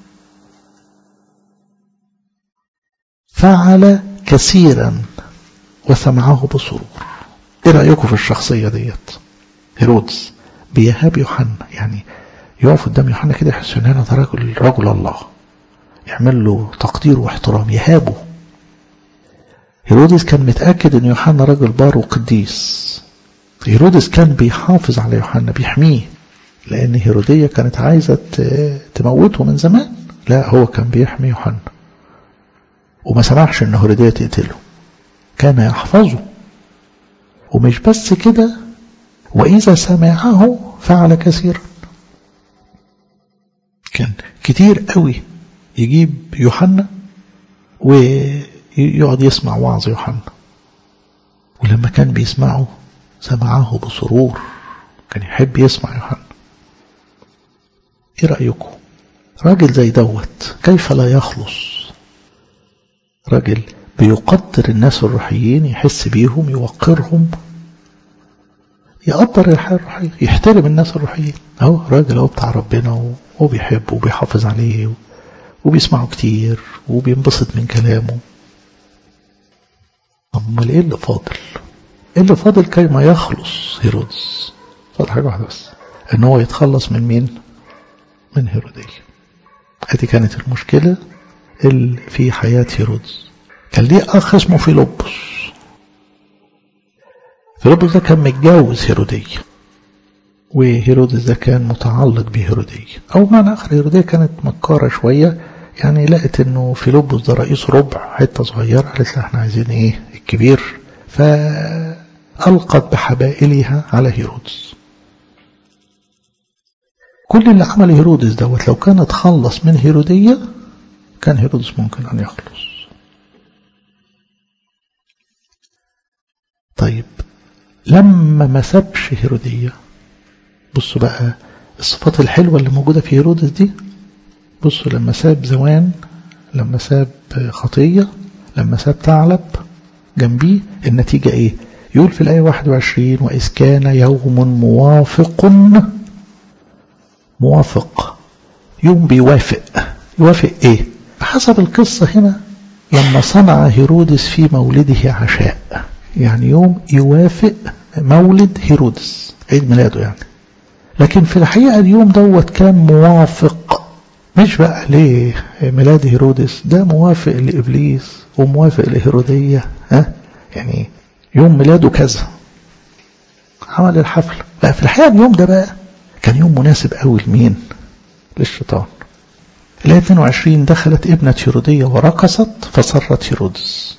فعل كثيرا وسمعه بسرور ايه رأيكم في الشخصية ديت هيرودس بيهاب يوحنا يعني يقف قدام يوحنا كده يحس ان انا ده رجل رجل الله يعمل له تقدير واحترام يهابه هيرودس كان متأكد ان يوحنا راجل بار وقديس هيرودس كان بيحافظ على يوحنا بيحميه لان هيرودية كانت عايزة تموته من زمان لا هو كان بيحمي يوحنا وما سمحش ان هيرودية تقتله كان يحفظه ومش بس كده وإذا سمعه فعل كثيرا كان كتير قوي يجيب يوحنا ويقعد يسمع وعظ يوحنا ولما كان بيسمعه سمعه بسرور كان يحب يسمع يوحنا ايه رأيكم راجل زي دوت كيف لا يخلص راجل بيقدر الناس الروحيين يحس بيهم يوقرهم يقدر الحياة الروحية يحترم الناس الروحيين اهو راجل اهو بتاع ربنا وبيحبه وبيحافظ عليه وبيسمعه كتير وبينبسط من كلامه امال ايه اللي فاضل ايه اللي فاضل كيما يخلص هيرودس فاضل حاجة واحدة بس ان هو يتخلص من مين من هيرودية ادي كانت المشكلة اللي في حياة هيرودس كان ليه اخ اسمه فيلبس فيلبس ده كان متجوز هيرودية وهيرودس ده كان متعلق بهيرودية أو معنى آخر هيرودية كانت مكارة شوية يعني لقت إنه فيلبس ده رئيس ربع حتة صغيرة قالت له إحنا عايزين إيه الكبير فألقت بحبائلها على هيرودس كل اللي عمل هيرودس دوت لو كان اتخلص من هيرودية كان هيرودس ممكن أن يخلص طيب لما ما سابش هيرودية بصوا بقى الصفات الحلوة اللي موجودة في هيرودس دي بصوا لما ساب زوان لما ساب خطية لما ساب ثعلب جنبيه النتيجة ايه يقول في الآية 21 وإذ كان يوم موافق موافق يوم بيوافق يوافق ايه حسب القصة هنا لما صنع هيرودس في مولده عشاء يعني يوم يوافق مولد هيرودس عيد ميلاده يعني لكن في الحقيقة اليوم دوت كان موافق مش بقى ليه ميلاد هيرودس ده موافق لإبليس وموافق لهيرودية ها يعني يوم ميلاده كذا عمل الحفل لا في الحقيقة اليوم ده بقى كان يوم مناسب قوي لمين للشيطان الآية 22 دخلت ابنة هيرودية ورقصت فصرت هيرودس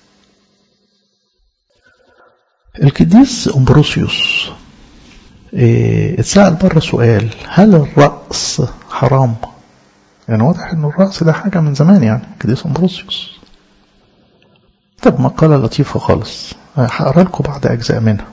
القديس أمبروسيوس إيه اتسأل بره سؤال هل الرأس حرام يعني واضح ان الرأس ده حاجة من زمان يعني القديس أمبروسيوس طب مقالة لطيفة خالص هقرا لكم بعض أجزاء منها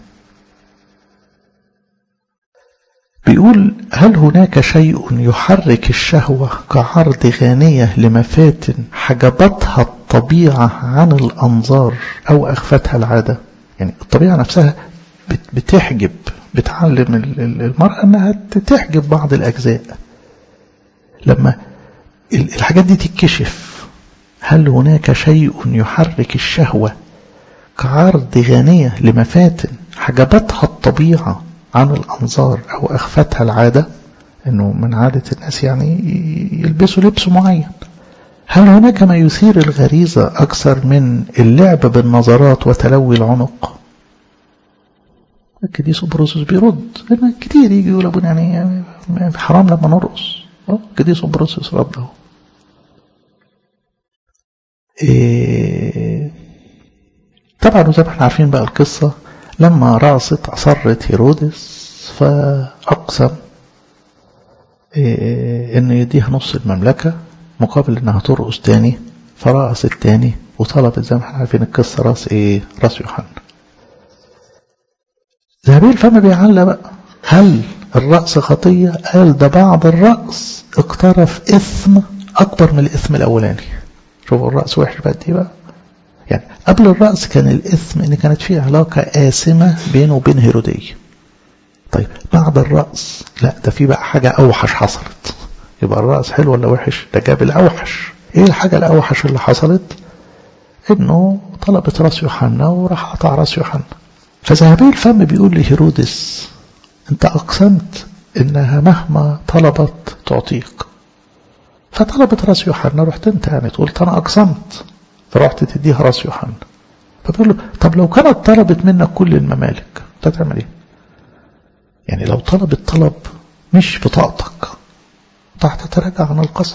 بيقول هل هناك شيء يحرك الشهوة كعرض غانية لمفات حجبتها الطبيعة عن الأنظار أو أخفتها العادة يعني الطبيعة نفسها بتحجب بتعلم المرأة أنها تحجب بعض الأجزاء لما الحاجات دي تتكشف هل هناك شيء يحرك الشهوة كعرض غانية لمفات حجبتها الطبيعة عن الأنظار أو أخفتها العادة أنه من عادة الناس يعني يلبسوا لبس معين هل هناك ما يثير الغريزة أكثر من اللعب بالنظرات وتلوي العنق القديس بروسوس بيرد لما كتير يجي يقول ابونا يعني حرام لما نرقص القديس بروسوس رد اهو إيه طبعا زي ما احنا عارفين بقى القصة لما رقصت أصرت هيرودس فأقسم إيه إنه يديها نص المملكة مقابل إنها ترقص تاني فرقصت تاني وطلبت زي ما احنا عارفين القصة راس إيه راس يوحنا ذهبي الفم بيعلق بقى هل الرأس خطية قال ده بعض الرأس اقترف إثم أكبر من الإثم الأولاني شوفوا الرأس وحش بقى دي بقى يعني قبل الرأس كان الإثم إن كانت في علاقة آسمة بينه وبين هيرودية طيب بعد الرأس لا ده في بقى حاجة أوحش حصلت يبقى الرأس حلو ولا وحش ده جاب الأوحش ايه الحاجة الأوحش اللي حصلت انه طلبت راس يوحنا وراح قطع راس يوحنا فذهبي الفم بيقول لهيرودس انت اقسمت انها مهما طلبت تعطيك فطلبت راس يوحنا رحت انت يعني قلت انا اقسمت فرحت تديها راس يوحنا فبيقول له طب لو كانت طلبت منك كل الممالك انت تعمل ايه يعني لو طلبت طلب مش بطاقتك تتراجع عن القسم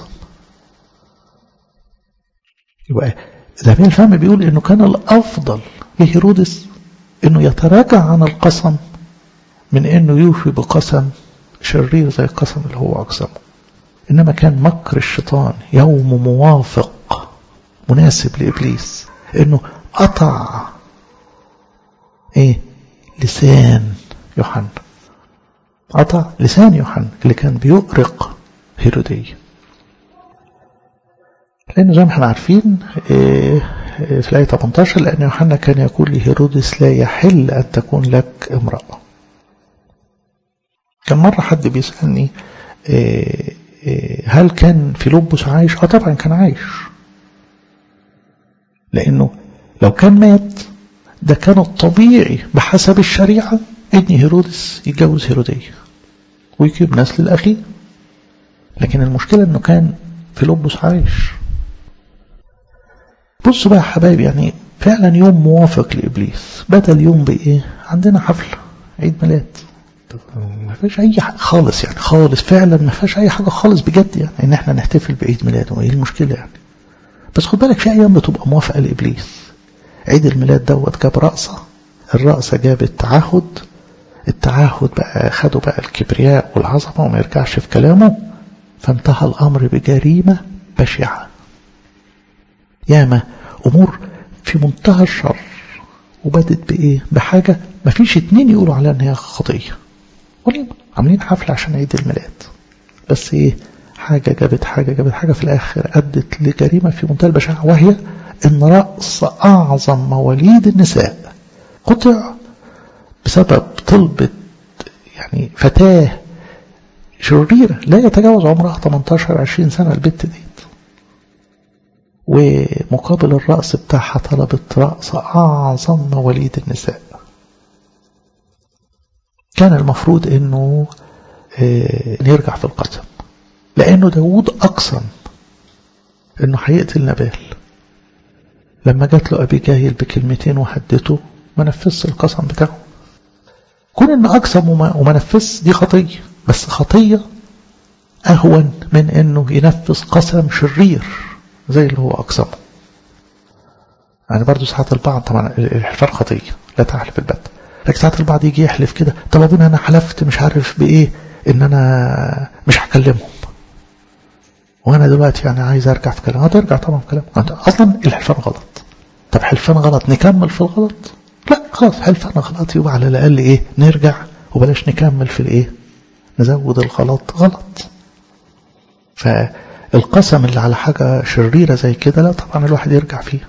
يبقى ذهبي الفهم بيقول انه كان الافضل لهيرودس انه يتراجع عن القسم من انه يوفي بقسم شرير زي القسم اللي هو اقسمه انما كان مكر الشيطان يوم موافق مناسب لابليس انه قطع ايه لسان يوحنا قطع لسان يوحنا اللي كان بيؤرق هيروديه لأن زي ما احنا عارفين في الآية 18 لأن يوحنا كان يقول لهيرودس لا يحل أن تكون لك امرأة كان مرة حد بيسألني هل كان فيلبس عايش؟ اه طبعا كان عايش لأنه لو كان مات ده كان الطبيعي بحسب الشريعة إن هيرودس يتجوز هيرودية ويجيب نسل الأخير لكن المشكلة إنه كان فيلبس عايش بصوا بقى يا حبايبي يعني فعلا يوم موافق لإبليس بدل يوم بإيه عندنا حفلة عيد ميلاد ما فيش أي حاجة خالص يعني خالص فعلا ما فيش أي حاجة خالص بجد يعني إن إحنا نحتفل بعيد ميلاده وإيه المشكلة يعني بس خد بالك في أيام بتبقى موافقة لإبليس عيد الميلاد دوت جاب رقصة الرقصة جابت تعهد التعهد بقى خدوا بقى الكبرياء والعظمة وما يرجعش في كلامه فانتهى الأمر بجريمة بشعة ياما أمور في منتهى الشر وبدت بإيه بحاجة ما فيش اتنين يقولوا عليها إن هي خطية وليه عاملين حفلة عشان عيد الميلاد بس إيه حاجة جابت حاجة جابت حاجة في الآخر أدت لجريمة في منتهى البشاعة وهي إن رأس أعظم مواليد النساء قطع بسبب طلبة يعني فتاة شريرة لا يتجاوز عمرها 18 20 سنة البت ديت ومقابل الرأس بتاعها طلبت رأس أعظم مواليد النساء كان المفروض انه نرجع في القسم لانه داود اقسم انه هيقتل نبال لما جات له ابي جاهل بكلمتين وهدته ما نفذش القسم بتاعه كون انه اقسم وما نفذش دي خطيه بس خطيه اهون من انه ينفذ قسم شرير زي اللي هو اقسمه يعني برضه ساعات البعض طبعا الحفار خطيه لا تحلف البت لكن ساعات البعض يجي يحلف كده طب ابونا انا حلفت مش عارف بايه ان انا مش هكلمهم وانا دلوقتي يعني عايز ارجع في كلام هترجع طبعا في كلام اصلا الحلفان غلط طب حلفان غلط نكمل في الغلط لا خلاص حلفان غلط يبقى على الاقل ايه نرجع وبلاش نكمل في الايه نزود الغلط غلط فالقسم اللي على حاجة شريرة زي كده لا طبعا الواحد يرجع فيها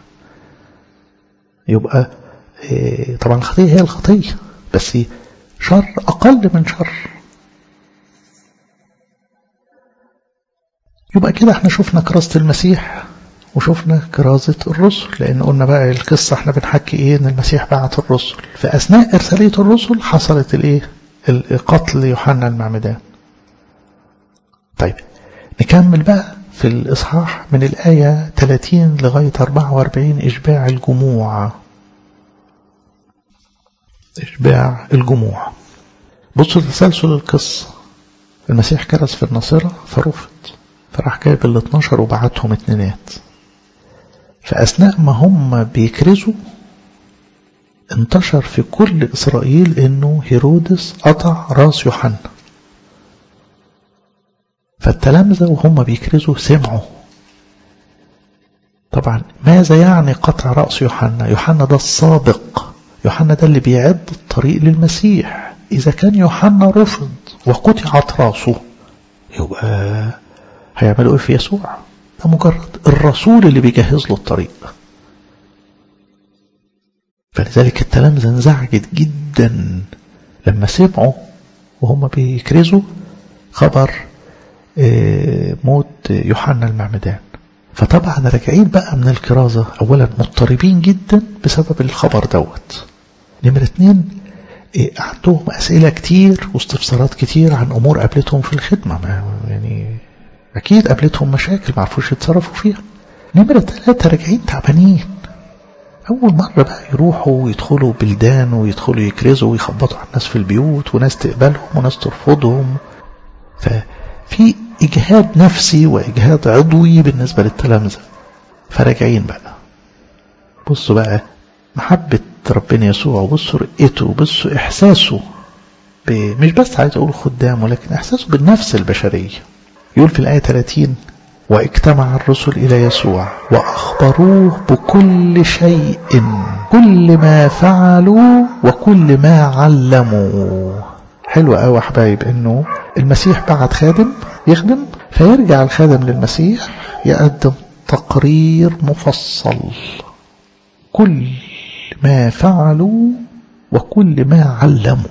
يبقى إيه طبعا الخطية هي الخطية بس شر أقل من شر يبقى كده احنا شفنا كرازة المسيح وشفنا كرازة الرسل لأن قلنا بقى القصة احنا بنحكي ايه ان المسيح بعت الرسل في أثناء إرسالية الرسل حصلت الايه قتل يوحنا المعمدان طيب نكمل بقى في الإصحاح من الآية 30 لغاية 44 إشباع الجموع إشباع الجموع بصوا تسلسل القصة المسيح كرس في الناصرة فرفض فراح جايب ال 12 وبعتهم اتنينات فأثناء ما هم بيكرزوا انتشر في كل إسرائيل إنه هيرودس قطع راس يوحنا فالتلامذة وهم بيكرزوا سمعوا طبعا ماذا يعني قطع رأس يوحنا يوحنا ده السابق يوحنا ده اللي بيعد الطريق للمسيح إذا كان يوحنا رفض وقطعت راسه يبقى هيعملوا ايه في يسوع ده مجرد الرسول اللي بيجهز له الطريق فلذلك التلامذة انزعجت جدا لما سمعوا وهم بيكرزوا خبر موت يوحنا المعمدان فطبعا راجعين بقى من الكرازة أولا مضطربين جدا بسبب الخبر دوت نمرة اتنين عندهم أسئلة كتير واستفسارات كتير عن أمور قابلتهم في الخدمة ما يعني أكيد قابلتهم مشاكل ما عرفوش يتصرفوا فيها نمرة ثلاثة راجعين تعبانين أول مرة بقى يروحوا ويدخلوا بلدان ويدخلوا يكرزوا ويخبطوا على الناس في البيوت وناس تقبلهم وناس ترفضهم ففي إجهاد نفسي وإجهاد عضوي بالنسبة للتلامذة فراجعين بقى بصوا بقى محبة ربنا يسوع وبصوا رقته وبصوا إحساسه مش بس عايز أقول خدامه لكن إحساسه بالنفس البشرية يقول في الآية 30 واجتمع الرسل إلى يسوع وأخبروه بكل شيء كل ما فعلوا وكل ما علموا حلو قوي حبايب انه المسيح بعت خادم يخدم فيرجع الخادم للمسيح يقدم تقرير مفصل كل ما فعلوا وكل ما علموا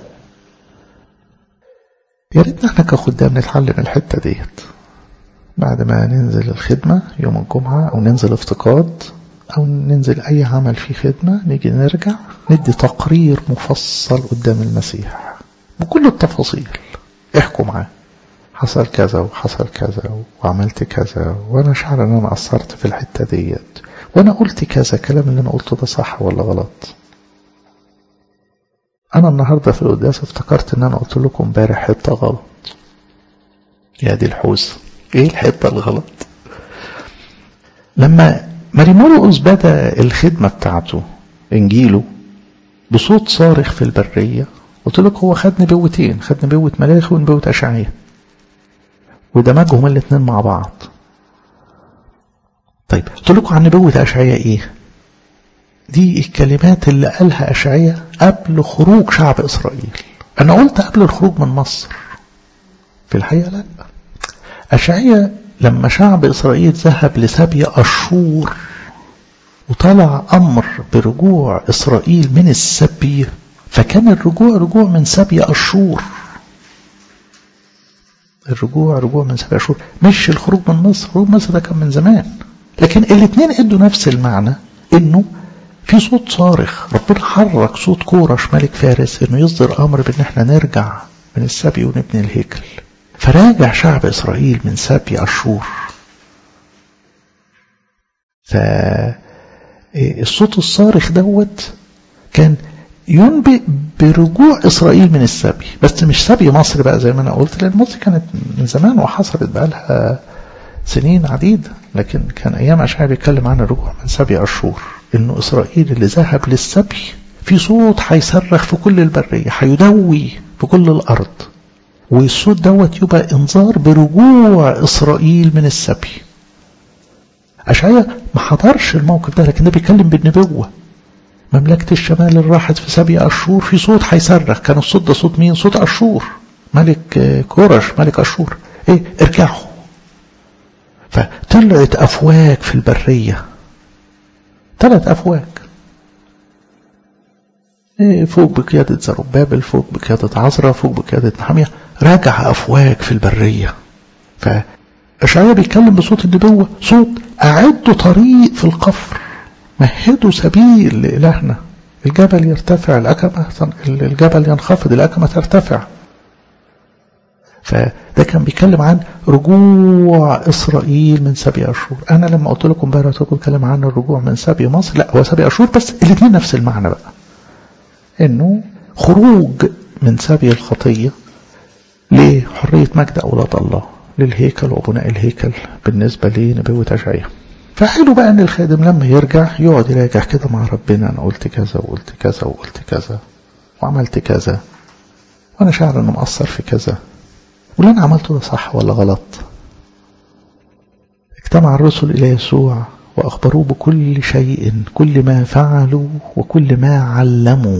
يا ريتنا احنا كخدام نتعلم الحته ديت بعد ما ننزل الخدمة يوم الجمعة أو ننزل افتقاد أو ننزل أي عمل فيه خدمة نيجي نرجع ندي تقرير مفصل قدام المسيح بكل التفاصيل احكوا معاه حصل كذا وحصل كذا وعملت كذا وانا شعر ان انا قصرت في الحته ديت وانا قلت كذا الكلام اللي انا قلته ده صح ولا غلط انا النهارده في القداس افتكرت ان انا قلت لكم امبارح حته غلط يا دي الحوسه ايه الحته الغلط لما مريمورقس بدا الخدمه بتاعته انجيله بصوت صارخ في البريه قلت لك هو خد نبوتين خد نبوه ملاخي ونبوه اشعياء ودمجهم الاثنين مع بعض طيب قلت لكم عن نبوه اشعياء ايه دي الكلمات اللي قالها اشعياء قبل خروج شعب اسرائيل انا قلت قبل الخروج من مصر في الحقيقه لا أشعية لما شعب إسرائيل ذهب لسبي أشور وطلع أمر برجوع إسرائيل من السبي فكان الرجوع رجوع من سبي أشور الرجوع رجوع من سبي أشور مش الخروج من مصر خروج مصر ده كان من زمان لكن الاثنين ادوا نفس المعنى انه في صوت صارخ ربنا حرك صوت كورش ملك فارس انه يصدر امر بان احنا نرجع من السبي ونبني الهيكل فراجع شعب إسرائيل من سبي أشور فالصوت الصارخ دوت كان ينبئ برجوع إسرائيل من السبي بس مش سبي مصر بقى زي ما أنا قلت لأن مصر كانت من زمان وحصلت بقى لها سنين عديدة لكن كان أيام أشعياء بيتكلم عن الرجوع من سبي أشور إنه إسرائيل اللي ذهب للسبي في صوت هيصرخ في كل البرية هيدوي في كل الأرض والصوت دوت يبقى انذار برجوع إسرائيل من السبي أشعياء ما حضرش الموقف ده لكن ده بيتكلم بالنبوة مملكة الشمال اللي راحت في سبي أشور في صوت هيصرخ كان الصوت ده صوت مين صوت أشور ملك كورش ملك أشور ايه ارجعوا فطلعت أفواج في البرية ثلاث أفواج إيه فوق بقيادة زربابل فوق بقيادة عزرا فوق بقيادة نحمية راجع أفواج في البرية فأشعياء بيتكلم بصوت النبوة صوت أعدوا طريق في القفر مهدوا سبيل لإلهنا الجبل يرتفع الأكمة الجبل ينخفض الأكمة ترتفع فده كان بيتكلم عن رجوع إسرائيل من سبي أشور أنا لما قلت لكم امبارح قلت لكم بتكلم عن الرجوع من سبي مصر لا هو سبي أشور بس الاثنين نفس المعنى بقى إنه خروج من سبي الخطية لحرية مجد أولاد الله للهيكل وبناء الهيكل بالنسبة لنبوة أشعياء فحلو بقى ان الخادم لما يرجع يقعد يراجع كده مع ربنا انا قلت كذا وقلت كذا وقلت كذا وعملت كذا وانا شاعر انه مقصر في كذا واللي انا عملته ده صح ولا غلط اجتمع الرسل الى يسوع واخبروه بكل شيء كل ما فعلوا وكل ما علموا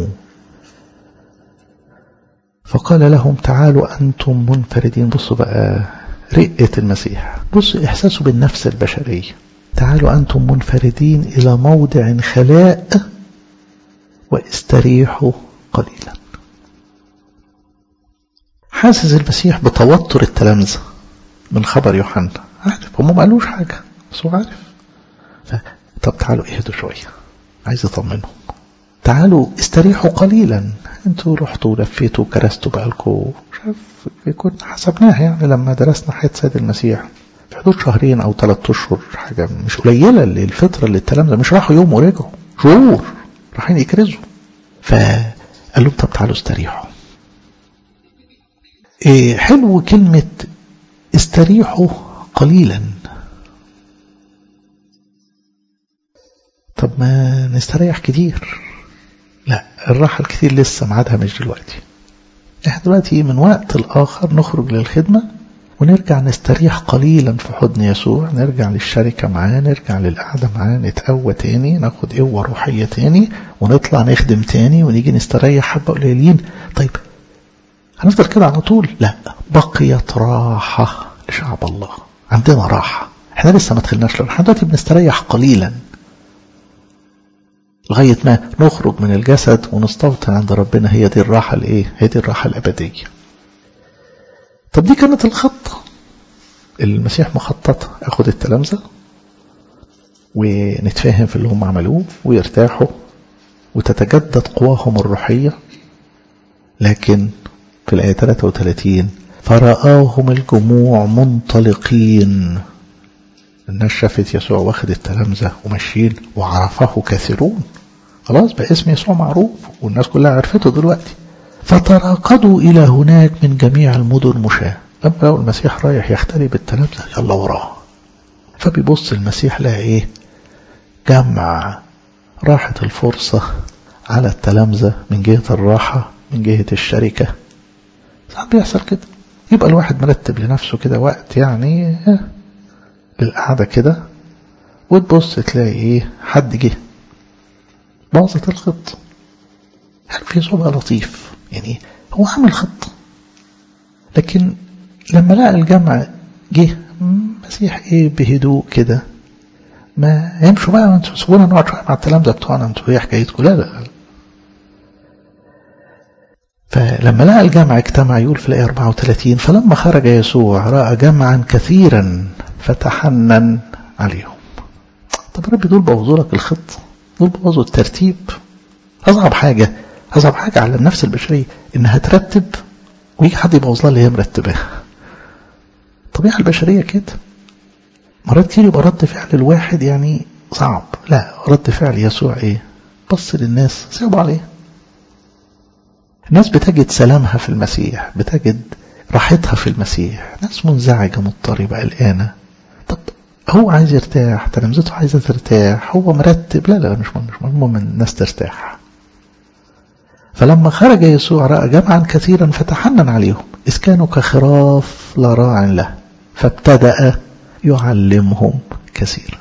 فقال لهم تعالوا انتم منفردين بصوا بقى رقة المسيح بصوا احساسه بالنفس البشريه تعالوا أنتم منفردين إلى موضع خلاء واستريحوا قليلا حاسس المسيح بتوتر التلامذة من خبر يوحنا عارف هم ما قالوش حاجة بس هو عارف ف... طب تعالوا اهدوا شوية عايز اطمنهم تعالوا استريحوا قليلا انتوا رحتوا ولفيتوا وكرستوا بقالكم مش عارف كنا حسبناها يعني لما درسنا حياة سيد المسيح في حدود شهرين او ثلاث اشهر حاجة مش قليلة الفترة اللي التلامذة مش راحوا يوم ورجعوا شهور رايحين يكرزوا فقال لهم طب تعالوا استريحوا إيه حلو كلمة استريحوا قليلا طب ما نستريح كتير لا الراحة الكتير لسه ميعادها مش دلوقتي احنا دلوقتي من وقت لآخر نخرج للخدمة ونرجع نستريح قليلا في حضن يسوع نرجع للشركة معاه نرجع للقعدة معاه نتقوى تاني ناخد قوة روحية تاني ونطلع نخدم تاني ونيجي نستريح حبة قليلين طيب هنفضل كده على طول لا بقيت راحة لشعب الله عندنا راحة احنا لسه ما دخلناش احنا دلوقتي بنستريح قليلا لغاية ما نخرج من الجسد ونستوطن عند ربنا هي دي الراحة الايه هي دي الراحة الأبدية طب دي كانت الخطة المسيح مخططة اخد التلامذة ونتفاهم في اللي هم عملوه ويرتاحوا وتتجدد قواهم الروحية لكن في الآية 33 فرآهم الجموع منطلقين الناس شافت يسوع واخد التلامذة وماشيين وعرفه كثيرون خلاص بقى اسم يسوع معروف والناس كلها عرفته دلوقتي فتراقدوا إلى هناك من جميع المدن مشاة لما لقوا المسيح رايح يختلي بالتلامذة يلا وراه فبيبص المسيح لقى ايه جمع راحت الفرصة على التلامذة من جهة الراحة من جهة الشركة ساعات بيحصل كده يبقى الواحد مرتب لنفسه كده وقت يعني للقعدة كده وتبص تلاقي ايه حد جه باظت الخطة هل في صوبة لطيف يعني هو عامل خطة لكن لما لقى الجمع جه مسيح ايه بهدوء كده ما يمشوا بقى انتوا سيبونا نقعد شويه مع التلامذه بتوعنا انتوا ايه حكايتكم لا لا فلما لقى الجمع اجتمع يقول في الآية 34 فلما خرج يسوع رأى جمعا كثيرا فتحنن عليهم طب ربي دول بوظوا لك الخطة دول بوظوا الترتيب أصعب حاجة أصعب حاجة على النفس البشرية إنها ترتب ويجي حد يبوظ لها اللي هي مرتباها الطبيعة البشرية كده مرات كتير يبقى رد فعل الواحد يعني صعب لا رد فعل يسوع ايه بص للناس سيبوا عليه الناس بتجد سلامها في المسيح بتجد راحتها في المسيح ناس منزعجة مضطربة قلقانة طب هو عايز يرتاح تلامذته عايزة ترتاح هو مرتب لا لا مش مش مهم الناس ترتاح فلما خرج يسوع رأى جمعا كثيرا فتحنن عليهم إذ كانوا كخراف لا راع له فابتدأ يعلمهم كثيرا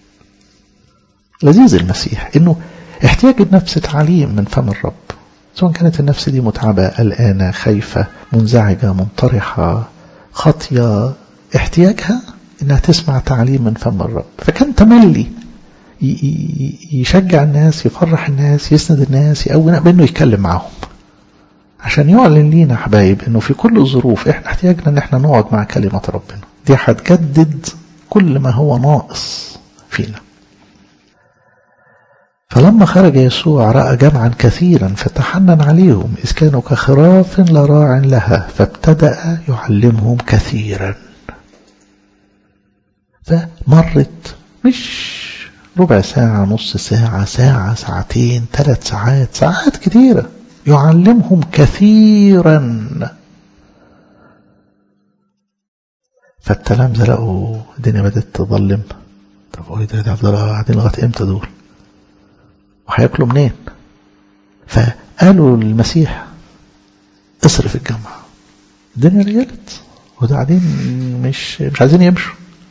لذيذ المسيح انه احتياج النفس تعليم من فم الرب سواء كانت النفس دي متعبة قلقانة خايفة منزعجة منطرحة خاطية احتياجها انها تسمع تعليم من فم الرب فكان تملي يشجع الناس يفرح الناس يسند الناس يقوي بانه يتكلم معاهم عشان يعلن لينا حبايب انه في كل الظروف احنا احتياجنا ان احنا نقعد مع كلمة ربنا دي هتجدد كل ما هو ناقص فينا فلما خرج يسوع رأى جمعا كثيرا فتحنن عليهم إذ كانوا كخراف لا راع لها فابتدأ يعلمهم كثيرا فمرت مش ربع ساعة نص ساعة ساعة ساعتين ثلاث ساعات ساعات كثيرة يعلمهم كثيرا فالتلامذة لقوا الدنيا بدأت تظلم طب ايه ده ده هفضلوا قاعدين لغاية امتى دول وهياكلوا منين فقالوا للمسيح اصرف الجامعة الدنيا رجلت وده قاعدين مش مش عايزين يمشوا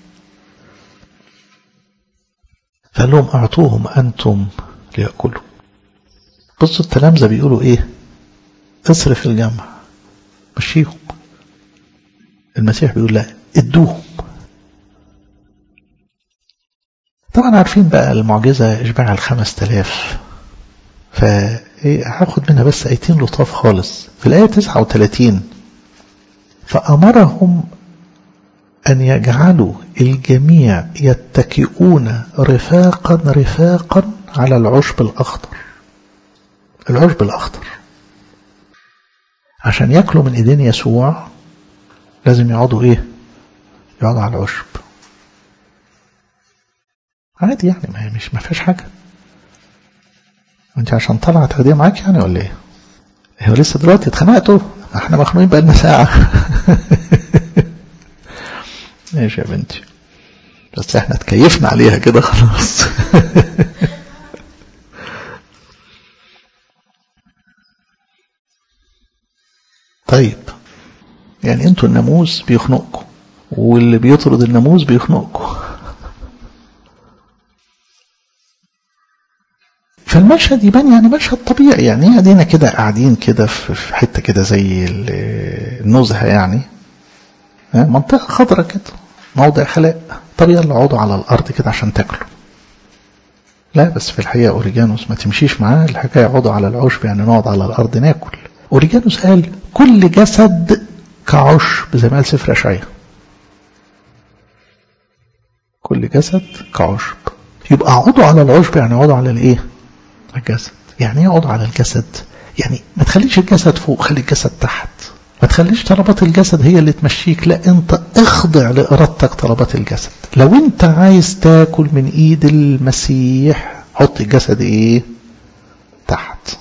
فقال لهم اعطوهم انتم ليأكلوا بصوا التلامذة بيقولوا ايه اصرف الجمع مشيهم المسيح بيقول لا ادوهم طبعا عارفين بقى المعجزة اشباع الخمس تلاف فهاخد منها بس ايتين لطاف خالص في الآية 39 فأمرهم أن يجعلوا الجميع يتكئون رفاقا رفاقا على العشب الأخضر العشب الأخضر عشان ياكلوا من ايدين يسوع لازم يقعدوا ايه يقعدوا على العشب عادي يعني ما مش ما فيهاش حاجه انت عشان طلع تاخديها معاك يعني ولا ايه هو لسه دلوقتي اتخنقتوا احنا مخنوقين بقالنا ساعه ماشي يا بنتي بس احنا اتكيفنا عليها كده خلاص طيب يعني انتوا الناموس بيخنقكم واللي بيطرد الناموس بيخنقكم فالمشهد يبان يعني مشهد طبيعي يعني ادينا كده قاعدين كده في حته كده زي النزهه يعني منطقه خضراء كده موضع خلاء طب يلا اقعدوا على الارض كده عشان تاكلوا لا بس في الحقيقه اوريجانوس ما تمشيش معاه الحكايه اقعدوا على العشب يعني نقعد على الارض ناكل اوريجانوس قال كل جسد كعشب زي ما قال سفر اشعياء كل جسد كعشب يبقى اقعدوا على العشب يعني اقعدوا على الايه الجسد يعني ايه اقعدوا على الجسد يعني ما تخليش الجسد فوق خلي الجسد تحت ما تخليش طلبات الجسد هي اللي تمشيك لا انت اخضع لارادتك طلبات الجسد لو انت عايز تاكل من ايد المسيح حط الجسد ايه تحت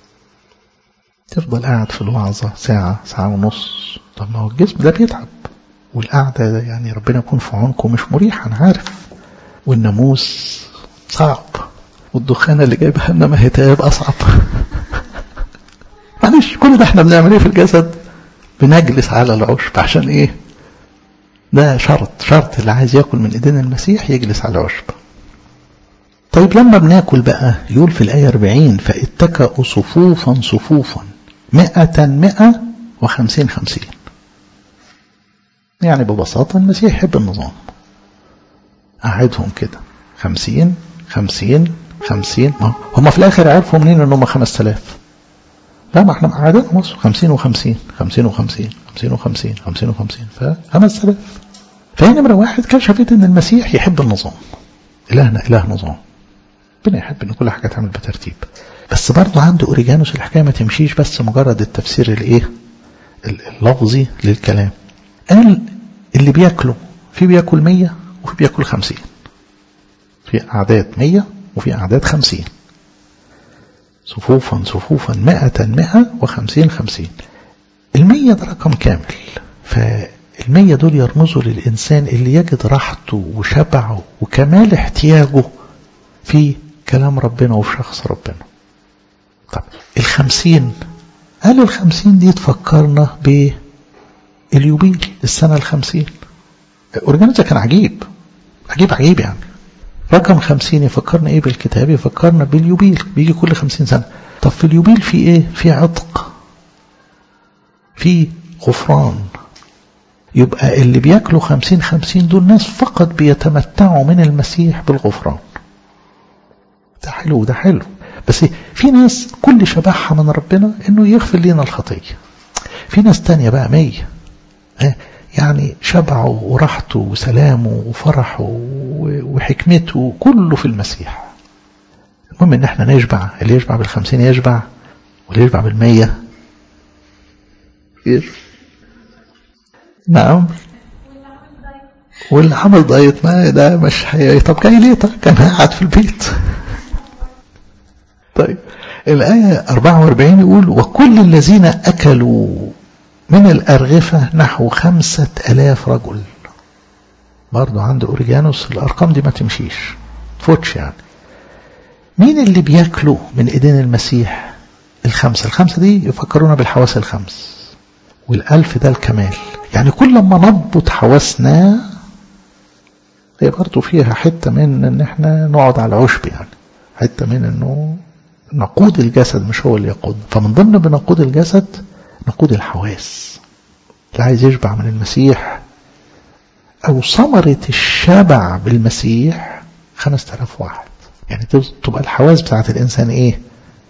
تفضل قاعد في الوعظة ساعة ساعة ونص طب ما هو الجسم ده بيتعب والقعدة ده يعني ربنا يكون في عونكم مش مريح أنا عارف والناموس صعب والدخانة اللي جايبها لنا ما هتاب أصعب معلش كل ده احنا بنعمل ايه في الجسد بنجلس على العشب عشان ايه ده شرط شرط اللي عايز ياكل من ايدين المسيح يجلس على العشب طيب لما بناكل بقى يقول في الآية 40 فاتكأوا صفوفا صفوفا مئة مئة وخمسين خمسين يعني ببساطة المسيح يحب النظام أعدهم كده خمسين خمسين خمسين هم في الآخر عرفوا منين إن هم خمس تلاف لا ما احنا قاعدين مصر خمسين وخمسين خمسين وخمسين خمسين وخمسين خمسين وخمسين فخمس تلاف فهي نمرة واحد كشفت إن المسيح يحب النظام إلهنا إله نظام ربنا يحب إن كل حاجة تعمل بترتيب بس برضه عنده أوريجانوس الحكاية ما تمشيش بس مجرد التفسير الإيه اللفظي للكلام قال اللي بياكله في بياكل مية وفي بياكل خمسين في أعداد مية وفي أعداد خمسين صفوفا صفوفا مائة مائة وخمسين خمسين المية ده رقم كامل فالمية دول يرمزوا للإنسان اللي يجد راحته وشبعه وكمال احتياجه في كلام ربنا وفي شخص ربنا طب الخمسين قال الخمسين دي تفكرنا باليوبيل السنة الخمسين أورجانيزا كان عجيب عجيب عجيب يعني رقم خمسين يفكرنا ايه بالكتاب يفكرنا باليوبيل بيجي كل خمسين سنة طب في اليوبيل في ايه في عتق في غفران يبقى اللي بياكلوا خمسين خمسين دول ناس فقط بيتمتعوا من المسيح بالغفران ده حلو ده حلو بس في ناس كل شبعها من ربنا انه يغفر لنا الخطية في ناس تانية بقى مية يعني شبعه وراحته وسلامه وفرحه وحكمته كله في المسيح المهم ان احنا نشبع اللي يشبع بالخمسين يشبع واللي يشبع بالمية يشبع نعم واللي عمل دايت ما ده مش حي... طب جاي ليه طب كان قاعد في البيت طيب الآية 44 يقول وكل الذين أكلوا من الأرغفة نحو خمسة ألاف رجل برضه عند أوريجانوس الأرقام دي ما تمشيش تفوتش يعني مين اللي بياكلوا من إيدين المسيح الخمسة الخمسة دي يفكرونا بالحواس الخمس والألف ده الكمال يعني كل ما نضبط حواسنا هي برضه فيها حتة من ان احنا نقعد على العشب يعني حتة من انه نقود الجسد مش هو اللي يقود فمن ضمن بنقود الجسد نقود الحواس اللي عايز يشبع من المسيح او ثمرة الشبع بالمسيح خمس تلاف واحد يعني تبقى الحواس بتاعت الانسان ايه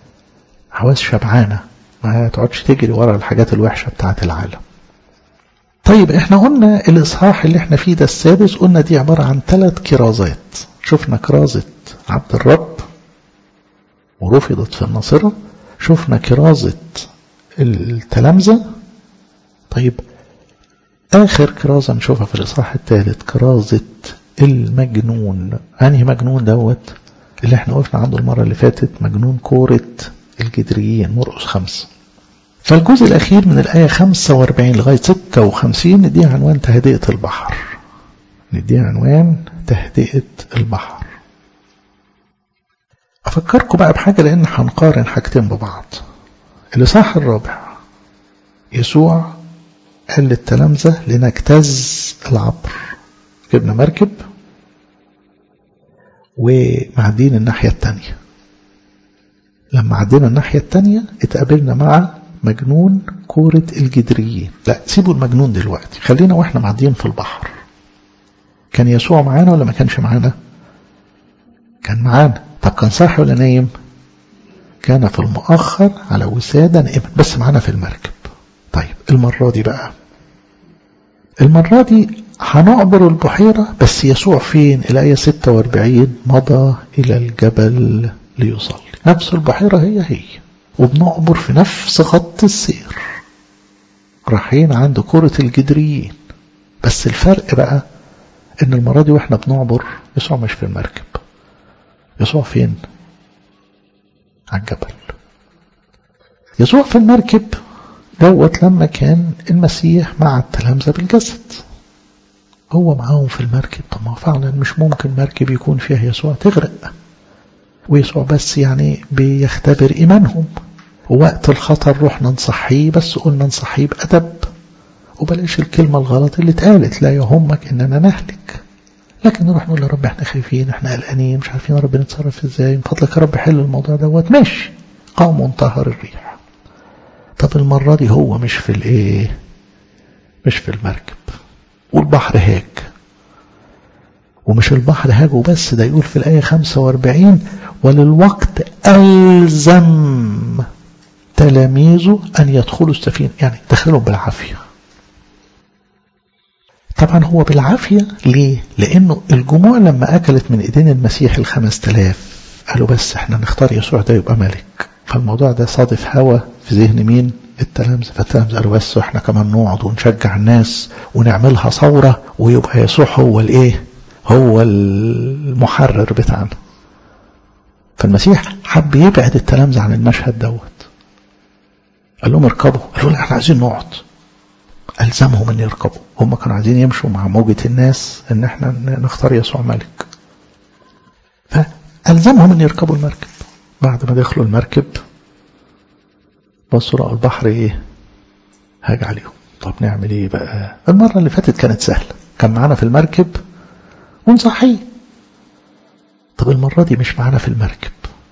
حواس شبعانة ما تقعدش تجري ورا الحاجات الوحشة بتاعت العالم طيب احنا قلنا الاصحاح اللي احنا فيه ده السادس قلنا دي عبارة عن ثلاث كرازات شفنا كرازة عبد الرب ورفضت في الناصرة شفنا كرازة التلامذة طيب آخر كرازة نشوفها في الإصحاح الثالث كرازة المجنون أنهي مجنون دوت اللي احنا وقفنا عنده المرة اللي فاتت مجنون كورة الجدريين مرقس خمسة فالجزء الأخير من الآية 45 لغاية 56 نديه عنوان تهدئة البحر نديه عنوان تهدئة البحر أفكركم بقى بحاجة لأن هنقارن حاجتين ببعض الإصحاح الرابع يسوع قال للتلامذة لنجتاز العبر جبنا مركب ومعدين الناحية التانية لما عدينا الناحية التانية اتقابلنا مع مجنون كورة الجدريين لا سيبوا المجنون دلوقتي خلينا واحنا معديين في البحر كان يسوع معانا ولا ما كانش معانا كان معانا طب كان صاحي ولا نايم كان في المؤخر على وسادة نائما بس معانا في المركب طيب المرة دي بقى المرة دي هنعبر البحيرة بس يسوع فين الآية 46 مضى إلى الجبل ليصلي نفس البحيرة هي هي وبنعبر في نفس خط السير رايحين عند كرة الجدريين بس الفرق بقى ان المرة دي واحنا بنعبر يسوع مش في المركب يسوع فين على الجبل يسوع في المركب دوت لما كان المسيح مع التلامذة بالجسد هو معاهم في المركب طب ما فعلا مش ممكن مركب يكون فيها يسوع تغرق ويسوع بس يعني بيختبر إيمانهم ووقت الخطر رحنا نصحيه بس قلنا نصحيه بأدب وبلاش الكلمة الغلط اللي اتقالت لا يهمك إننا نهلك لكن نروح نقول يا رب احنا خايفين احنا قلقانين مش عارفين يا رب نتصرف ازاي من فضلك يا رب حل الموضوع دوت ماشي قام وانتهر الريح طب المرة دي هو مش في الايه مش في المركب والبحر هاج ومش البحر هاج وبس ده يقول في الآية 45 وللوقت ألزم تلاميذه أن يدخلوا السفينة يعني دخلوا بالعافية طبعا هو بالعافية ليه لأنه الجموع لما أكلت من إيدين المسيح الخمس تلاف قالوا بس احنا نختار يسوع ده يبقى ملك فالموضوع ده صادف هوا في ذهن مين التلامذة فالتلامذة قالوا بس احنا كمان نقعد ونشجع الناس ونعملها ثورة ويبقى يسوع هو الايه هو المحرر بتاعنا فالمسيح حب يبعد التلامذة عن المشهد دوت قال لهم اركبوا قالوا لا احنا عايزين نقعد ألزمهم أن يركبوا هم كانوا عايزين يمشوا مع موجة الناس أن احنا نختار يسوع ملك فألزمهم أن يركبوا المركب بعد ما دخلوا المركب بصوا لقوا البحر ايه هاج عليهم طب نعمل ايه بقى المرة اللي فاتت كانت سهلة كان معانا في المركب ونصحيه طب المرة دي مش معانا في المركب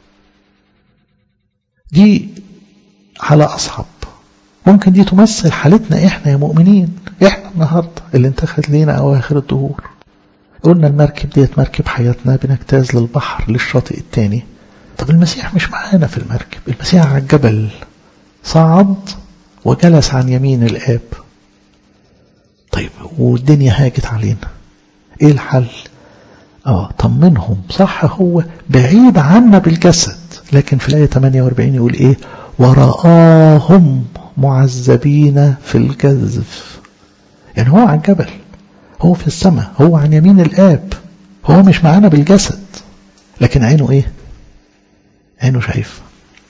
دي حالة أصعب ممكن دي تمثل حالتنا احنا يا مؤمنين احنا النهاردة اللي انتخذ لينا أواخر الدهور قلنا المركب ديت مركب حياتنا بنجتاز للبحر للشاطئ التاني طب المسيح مش معانا في المركب المسيح على الجبل صعد وجلس عن يمين الآب طيب والدنيا هاجت علينا ايه الحل اه طمنهم صح هو بعيد عنا بالجسد لكن في الآية 48 يقول ايه ورآهم معذبين في الجذف يعني هو على الجبل هو في السماء هو عن يمين الآب هو مش معانا بالجسد لكن عينه ايه عينه شايف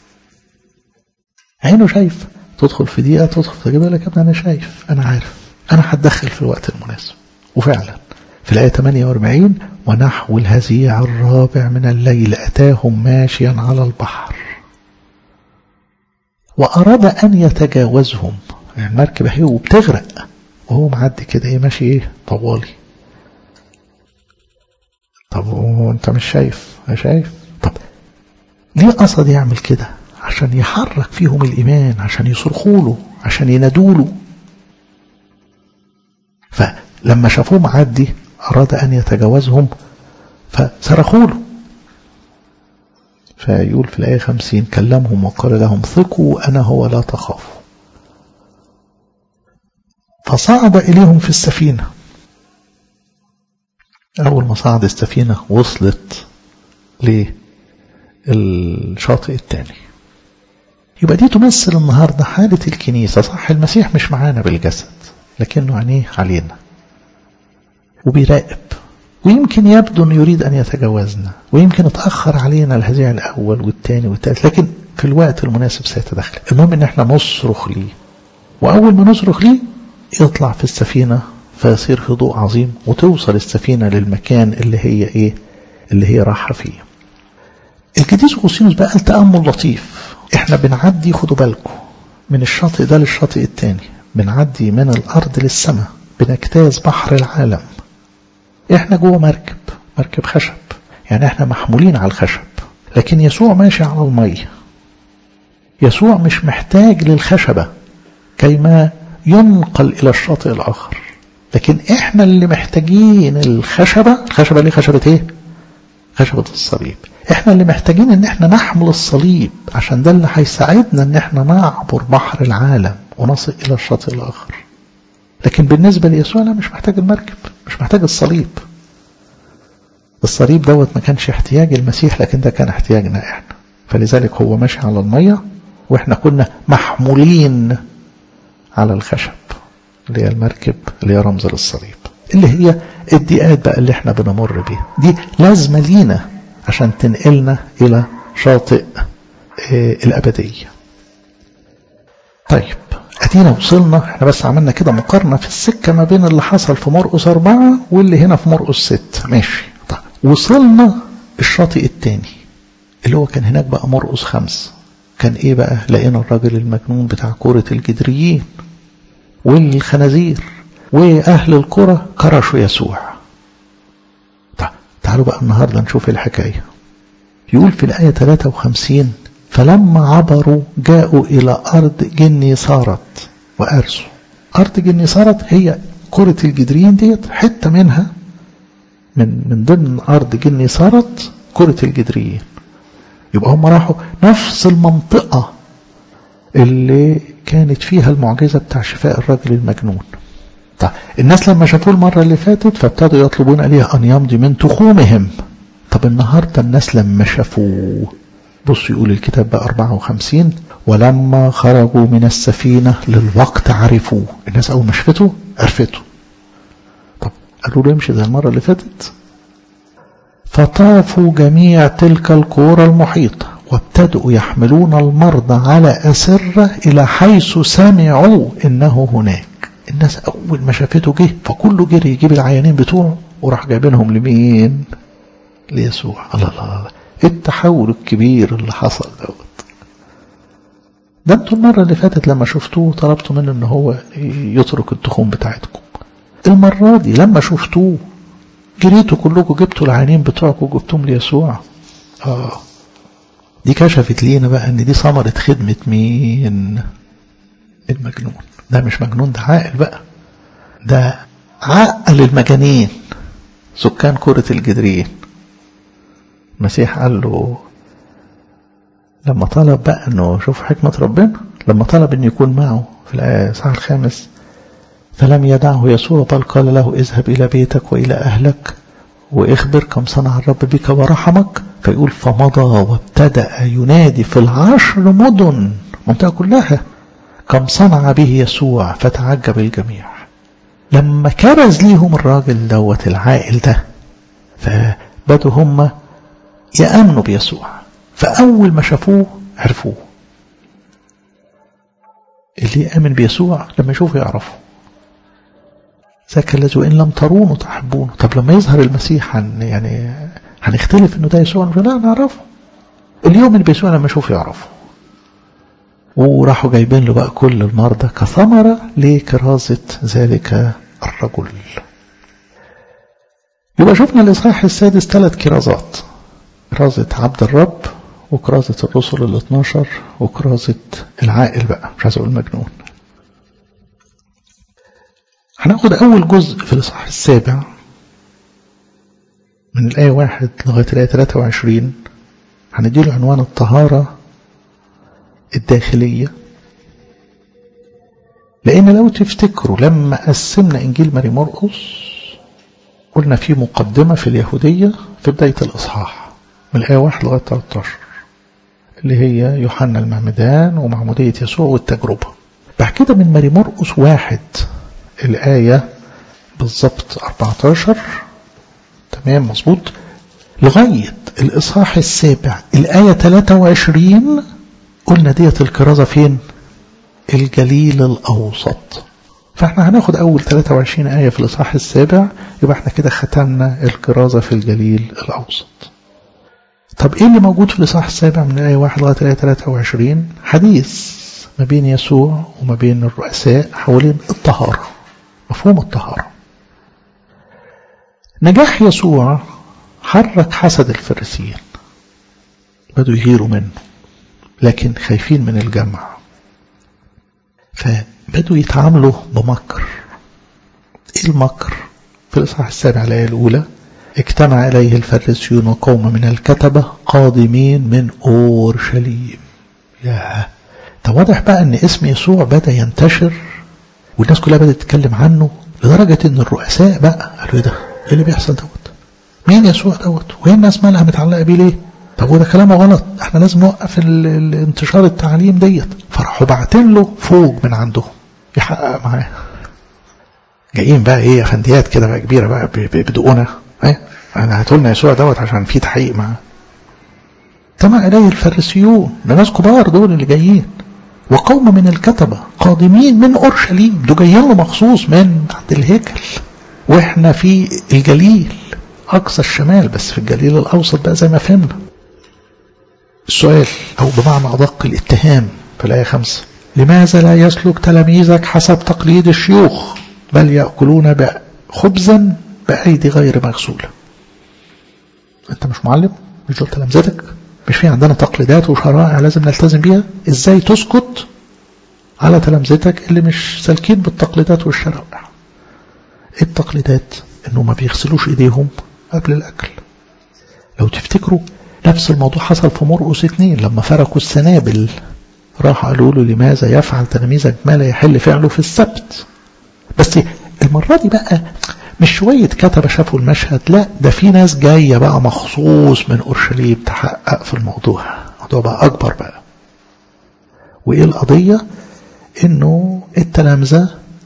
عينه شايف تدخل في دقيقة تدخل في جبل لك أنا شايف أنا عارف أنا هتدخل في الوقت المناسب وفعلا في الآية 48 ونحو الهزيع الرابع من الليل أتاهم ماشيا على البحر وأراد أن يتجاوزهم يعني المركبة هي وبتغرق وهو معدي كده ايه ماشي ايه طوالي طب وانت مش شايف انا شايف طب ليه قصد يعمل كده عشان يحرك فيهم الإيمان عشان يصرخوا له عشان ينادوا له فلما شافوه معدي أراد أن يتجاوزهم فصرخوا له فيقول في الآية خمسين كلمهم وقال لهم ثقوا أنا هو لا تخافوا فصعد إليهم في السفينة أول ما صعد السفينة وصلت للشاطئ الثاني يبقى دي تمثل النهاردة حالة الكنيسة صح المسيح مش معانا بالجسد لكنه عينيه علينا وبيراقب ويمكن يبدو أنه يريد أن يتجاوزنا ويمكن اتأخر علينا الهزيع الأول والثاني والثالث لكن في الوقت المناسب سيتدخل المهم أن احنا نصرخ ليه وأول ما نصرخ ليه يطلع في السفينة فيصير في ضوء عظيم وتوصل السفينة للمكان اللي هي إيه اللي هي راحة فيه القديس أغسطينوس بقى التأمل لطيف احنا بنعدي خدوا بالكم من الشاطئ ده للشاطئ الثاني بنعدي من الأرض للسماء بنجتاز بحر العالم احنا جوه مركب مركب خشب يعني احنا محمولين على الخشب لكن يسوع ماشي على المية يسوع مش محتاج للخشبة كيما ينقل إلى الشاطئ الآخر لكن احنا اللي محتاجين الخشبة الخشبة ليه خشبة ايه خشبة الصليب احنا اللي محتاجين ان احنا نحمل الصليب عشان ده اللي هيساعدنا ان احنا نعبر بحر العالم ونصل الى الشاطئ الاخر لكن بالنسبة ليسوع لا مش محتاج المركب مش محتاج الصليب الصليب دوت ما كانش احتياج المسيح لكن ده كان احتياجنا احنا فلذلك هو ماشي على المية واحنا كنا محمولين على الخشب اللي هي المركب اللي هي رمز للصليب اللي هي الدقات بقى اللي احنا بنمر بيها دي لازمة لينا عشان تنقلنا إلى شاطئ اه الأبدية طيب أدينا وصلنا احنا بس عملنا كده مقارنة في السكة ما بين اللي حصل في مرقس أربعة واللي هنا في مرقس ستة ماشي طيب وصلنا الشاطئ التاني اللي هو كان هناك بقى مرقس خمس كان ايه بقى لقينا الراجل المجنون بتاع كورة الجدريين والخنازير وأهل القرى كرشوا يسوع طيب تعالوا بقى النهاردة نشوف الحكاية يقول في الآية 53 فلما عبروا جاءوا إلى أرض جني صارت وأرسوا أرض جني صارت هي قرى الجدريين ديت حتة منها من من ضمن أرض جني صارت قرى الجدريين يبقى هم راحوا نفس المنطقة اللي كانت فيها المعجزة بتاع شفاء الرجل المجنون طيب الناس لما شافوه المرة اللي فاتت فابتدوا يطلبون عليه أن يمضي من تخومهم طب النهاردة الناس لما شافوه بص يقول الكتاب بقى 54 ولما خرجوا من السفينة للوقت عرفوه الناس أول ما شافته عرفته طب قالوا له يمشي زي المرة اللي فاتت فطافوا جميع تلك القرى المحيطة وابتدأوا يحملون المرضى على أسرة إلى حيث سمعوا إنه هناك الناس أول ما شافته جه فكله جري يجيب العيانين بتوعه وراح جايبينهم لمين ليسوع الله الله الله التحول الكبير اللي حصل دوت ده انتوا المرة اللي فاتت لما شفتوه طلبتوا منه ان هو يترك التخوم بتاعتكم المرة دي لما شفتوه جريتوا كلكم جبتوا العينين بتوعكم وجبتهم ليسوع اه دي كشفت لينا بقى ان دي ثمرة خدمة مين المجنون ده مش مجنون ده عاقل بقى ده عقل المجانين سكان كرة الجدرين المسيح قال له لما طلب بقى انه شوف حكمة ربنا لما طلب ان يكون معه في الآية الخامس فلم يدعه يسوع بل قال له اذهب إلى بيتك وإلى أهلك واخبر كم صنع الرب بك ورحمك فيقول فمضى وابتدأ ينادي في العشر مدن منطقة كلها كم صنع به يسوع فتعجب الجميع لما كرز ليهم الراجل دوت العائل ده فبدوا هم يأمنوا بيسوع فأول ما شافوه عرفوه اللي يأمن بيسوع لما يشوفه يعرفه ذاك الذي وإن لم ترونه تحبونه طب لما يظهر المسيح هن يعني هنختلف انه ده يسوع لا نعرفه اليوم اللي بيسوع لما يشوف يعرفه وراحوا جايبين له بقى كل المرضى كثمرة لكرازة ذلك الرجل يبقى شفنا الإصحاح السادس ثلاث كرازات كرازة عبد الرب وكرازة الرسل ال 12 وكرازة العائل بقى مش عايز أقول مجنون هناخد أول جزء في الإصحاح السابع من الآية واحد لغاية الآية 23 هنديله عنوان الطهارة الداخلية لأن لو تفتكروا لما قسمنا إنجيل ماري مرقس قلنا في مقدمة في اليهودية في بداية الإصحاح من الآية 1 لغاية 13 اللي هي يوحنا المعمدان ومعمودية يسوع والتجربة بعد كده من ماري مرقس واحد الآية بالظبط 14 تمام مظبوط لغاية الإصحاح السابع الآية 23 قلنا ديت الكرازة فين الجليل الأوسط فاحنا هناخد أول 23 آية في الإصحاح السابع يبقى احنا كده ختمنا الكرازة في الجليل الأوسط طب ايه اللي موجود في الإصحاح السابع من الآية 1 لغاية الآية 23 حديث ما بين يسوع وما بين الرؤساء حوالين الطهارة مفهوم الطهارة نجاح يسوع حرك حسد الفريسيين بدوا يغيروا منه لكن خايفين من الجمع فبدوا يتعاملوا بمكر ايه المكر في الاصحاح السابع الايه الاولى اجتمع اليه الفريسيون وقوم من الكتبه قادمين من اورشليم يا طب واضح بقى ان اسم يسوع بدا ينتشر والناس كلها بدات تتكلم عنه لدرجه ان الرؤساء بقى قالوا ايه ده ايه اللي بيحصل دوت مين يسوع دوت وهي الناس مالها متعلقه بيه ليه طب وده كلامه غلط احنا لازم نوقف انتشار التعليم ديت فراحوا باعتين له فوق من عندهم يحقق معاه جايين بقى ايه افنديات كده بقى كبيره بقى بدقونه ايه انا هاتوا لنا يسوع دوت عشان في تحقيق معاه اجتمع اليه الفريسيون ده ناس كبار دول اللي جايين وقوم من الكتبه قادمين من اورشليم دول جايين له مخصوص من عند الهيكل واحنا في الجليل اقصى الشمال بس في الجليل الاوسط بقى زي ما فهمنا السؤال أو بمعنى أدق الاتهام في الآية خمسة لماذا لا يسلك تلاميذك حسب تقليد الشيوخ بل يأكلون خبزا بأيدي غير مغسولة أنت مش معلم مش دول تلامذتك مش في عندنا تقليدات وشرائع لازم نلتزم بيها ازاي تسكت على تلامذتك اللي مش سالكين بالتقليدات والشرائع ايه التقليدات انه ما بيغسلوش ايديهم قبل الاكل لو تفتكروا نفس الموضوع حصل في مرقس اتنين لما فرقوا السنابل راح قالوا له لماذا يفعل تلاميذك ما لا يحل فعله في السبت بس المرة دي بقى مش شوية كتبة شافوا المشهد لا ده في ناس جاية بقى مخصوص من أورشليم تحقق في الموضوع الموضوع بقى أكبر بقى وإيه القضية إنه التلامذة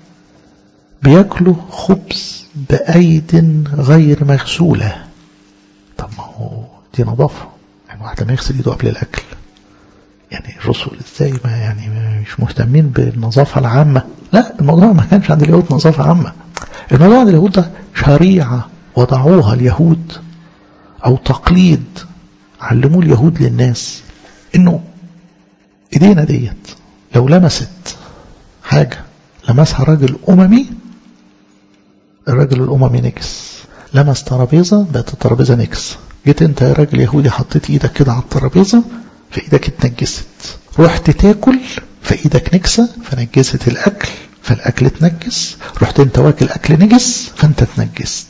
بياكلوا خبز بأيد غير مغسولة طب ما هو دي نظافة يعني واحد لما يغسل ايده قبل الأكل يعني الرسل ازاي ما يعني مش مهتمين بالنظافة العامة لا الموضوع ما كانش عند اليهود نظافة عامة الموضوع عند اليهود ده شريعة وضعوها اليهود أو تقليد علموه اليهود للناس إنه إيدينا ديت لو لمست حاجة لمسها راجل أممي الراجل الأممي نجس لمس ترابيزة بقت الترابيزة نجس جيت انت يا راجل يهودي حطيت ايدك كده على الترابيزة فايدك اتنجست رحت تاكل فايدك نجسة فنجست الاكل فالاكل اتنجس رحت انت واكل اكل نجس فانت اتنجست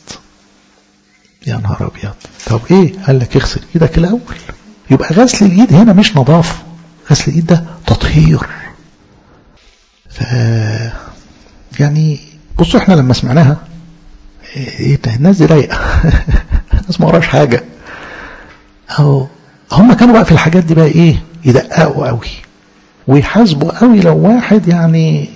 يا نهار ابيض طب ايه قال لك اغسل ايدك الاول يبقى غسل الايد هنا مش نظافة غسل الايد ده تطهير ف يعني بصوا احنا لما سمعناها ايه ده الناس دي رايقه الناس ما وراش حاجه اهو هم كانوا بقى في الحاجات دي بقى ايه يدققوا قوي ويحاسبوا قوي لو واحد يعني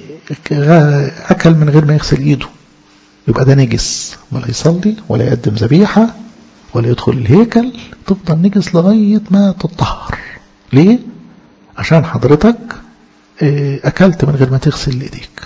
اكل من غير ما يغسل ايده يبقى ده نجس ولا يصلي ولا يقدم ذبيحه ولا يدخل الهيكل تفضل نجس لغايه ما تطهر ليه عشان حضرتك اكلت من غير ما تغسل ايديك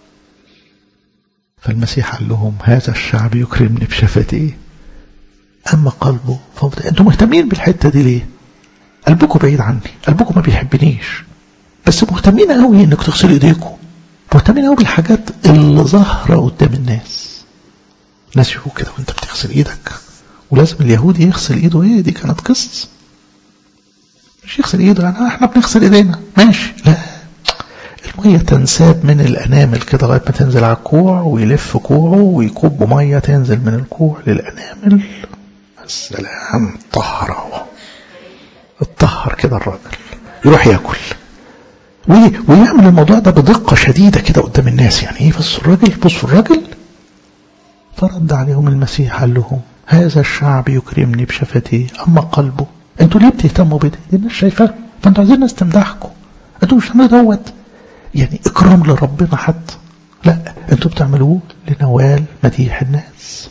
فالمسيح قال لهم هذا الشعب يكرمني بشفتيه أما قلبه فوضى أنتم مهتمين بالحتة دي ليه قلبكم بعيد عني قلبكم ما بيحبنيش بس مهتمين قوي انك تغسلوا ايديكم مهتمين قوي بالحاجات اللي ظاهرة قدام الناس الناس يشوفوا كده وانت بتغسل ايدك ولازم اليهودي يغسل ايده ايه دي كانت قصة مش يغسل ايده يعني احنا بنغسل ايدينا ماشي لا المية تنساب من الأنامل كده لغاية ما تنزل على الكوع ويلف كوعه ويكب مية تنزل من الكوع للأنامل السلام طهر هو اتطهر كده الراجل يروح ياكل ويعمل الموضوع ده بدقة شديدة كده قدام الناس يعني ايه بس الراجل بصوا الراجل فرد عليهم المسيح قال لهم هذا الشعب يكرمني بشفتيه أما قلبه انتوا ليه بتهتموا بده دي الناس شايفاه فانتوا عايزين الناس تمدحكم انتوا مش بتعملوا دوت يعني اكرام لربنا حتى لا انتوا بتعملوه لنوال مديح الناس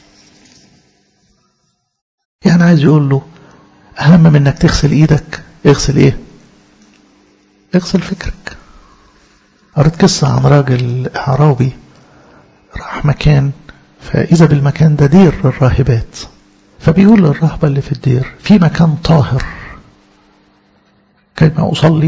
يعني عايز يقول له اهم من انك تغسل ايدك اغسل ايه اغسل فكرك قريت قصة عن راجل اعرابي راح مكان فإذا بالمكان ده دير للراهبات فبيقول للرهبة اللي في الدير في مكان طاهر كيما أصلي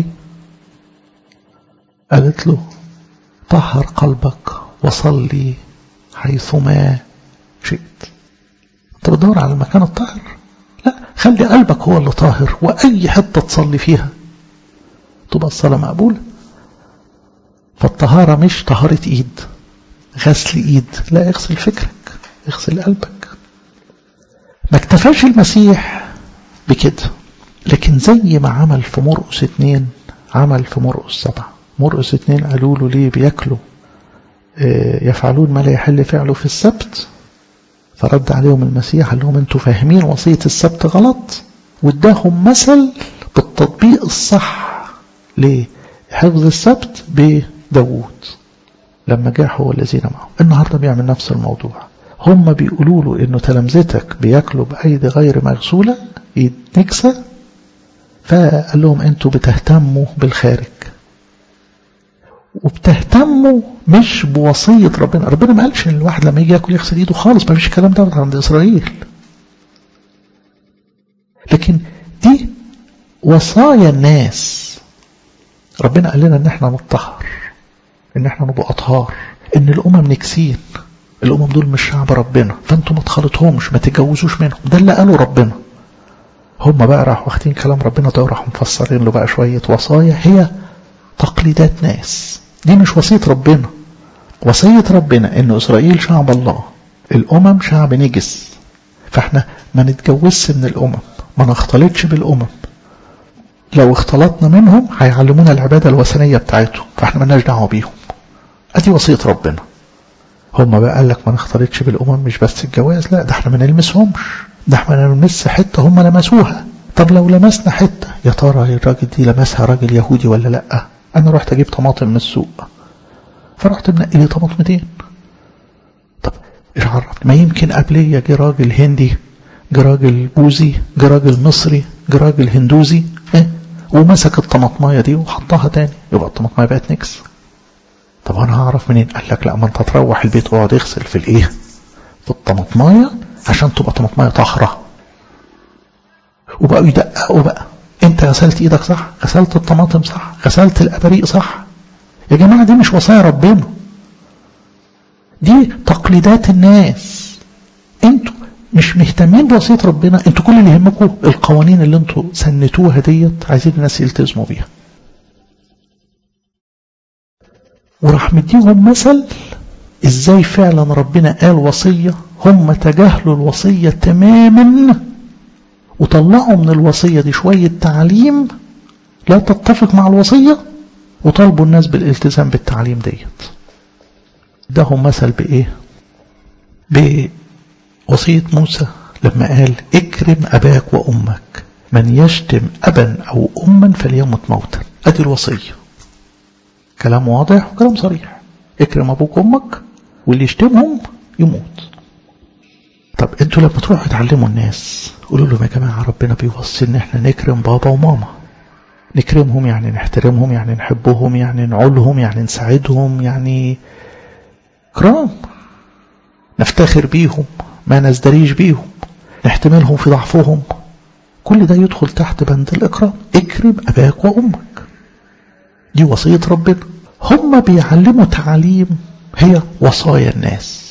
قالت له طهر قلبك وصلي حيثما شئت انت بتدور على المكان الطاهر لا خلي قلبك هو اللي طاهر وأي حتة تصلي فيها تبقى الصلاة مقبولة فالطهارة مش طهارة ايد غسل ايد لا اغسل فكرك اغسل قلبك ما اكتفاش المسيح بكده لكن زي ما عمل في مرقس اتنين عمل في مرقس سبعة مرقس اتنين قالوا له ليه بياكلوا اه يفعلون ما لا يحل فعله في السبت فرد عليهم المسيح قال لهم انتوا فاهمين وصية السبت غلط واداهم مثل بالتطبيق الصح لحفظ السبت بداوود لما جاء هو الذين معه النهاردة بيعمل نفس الموضوع هم بيقولوا له انه تلامذتك بياكلوا بايدي غير مغسولة ايد نكسة فقال لهم انتوا بتهتموا بالخارج وبتهتموا مش بوصية ربنا ربنا ما قالش ان الواحد لما يجي ياكل يغسل ايده خالص ما فيش الكلام ده عند اسرائيل لكن دي وصايا الناس ربنا قال لنا ان احنا نطهر ان احنا نبقى اطهار ان الامم نكسين الامم دول مش شعب ربنا فانتوا ما تخلطهمش ما تتجوزوش منهم ده اللي قاله ربنا هم بقى راحوا واخدين كلام ربنا ده وراحوا مفسرين له بقى شويه وصايا هي تقليدات ناس دي مش وصيه ربنا وصيه ربنا ان اسرائيل شعب الله الامم شعب نجس فاحنا ما نتجوزش من الامم ما نختلطش بالامم لو اختلطنا منهم هيعلمونا العبادة الوثنية بتاعتهم فاحنا مالناش دعوة بيهم ادي وصية ربنا هم بقى قال لك ما نختلطش بالامم مش بس الجواز لا ده احنا ما نلمسهمش ده احنا نلمس حتة هم لمسوها طب لو لمسنا حتة يا ترى الراجل دي لمسها راجل يهودي ولا لا انا رحت اجيب طماطم من السوق فرحت منقي لي طماطمتين طب ايش عرفني ما يمكن قبليه جه راجل هندي جه راجل بوذي جه راجل مصري جه راجل هندوزي ايه ومسك الطماطمايه دي وحطها تاني يبقى الطماطمايه بقت نكس طب انا هعرف منين قال لك لا ما انت تروح البيت واقعد اغسل في الايه في الطماطمايه عشان تبقى طماطمايه طاهره وبقوا يدققوا بقى انت غسلت ايدك صح غسلت الطماطم صح غسلت الابريق صح يا جماعه دي مش وصايا ربنا دي تقليدات الناس انتوا مش مهتمين بوصية ربنا انتوا كل اللي يهمكم القوانين اللي انتوا سنتوها ديت عايزين الناس يلتزموا بيها وراح مديهم مثل ازاي فعلا ربنا قال وصية هم تجاهلوا الوصية تماما وطلعوا من الوصية دي شوية تعليم لا تتفق مع الوصية وطالبوا الناس بالالتزام بالتعليم ديت اداهم مثل بايه بوصية موسى لما قال اكرم اباك وامك من يشتم ابا او اما فليمت موتا ادي الوصية كلام واضح وكلام صريح اكرم ابوك وامك واللي يشتمهم يموت طب انتوا لما تروحوا تعلموا الناس قولوا لهم يا جماعة ربنا بيوصي ان احنا نكرم بابا وماما نكرمهم يعني نحترمهم يعني نحبهم يعني نعولهم يعني نساعدهم يعني كرام نفتخر بيهم ما نزدريش بيهم نحتملهم في ضعفهم كل ده يدخل تحت بند الإكرام اكرم أباك وأمك دي وصية ربنا هم بيعلموا تعليم هي وصايا الناس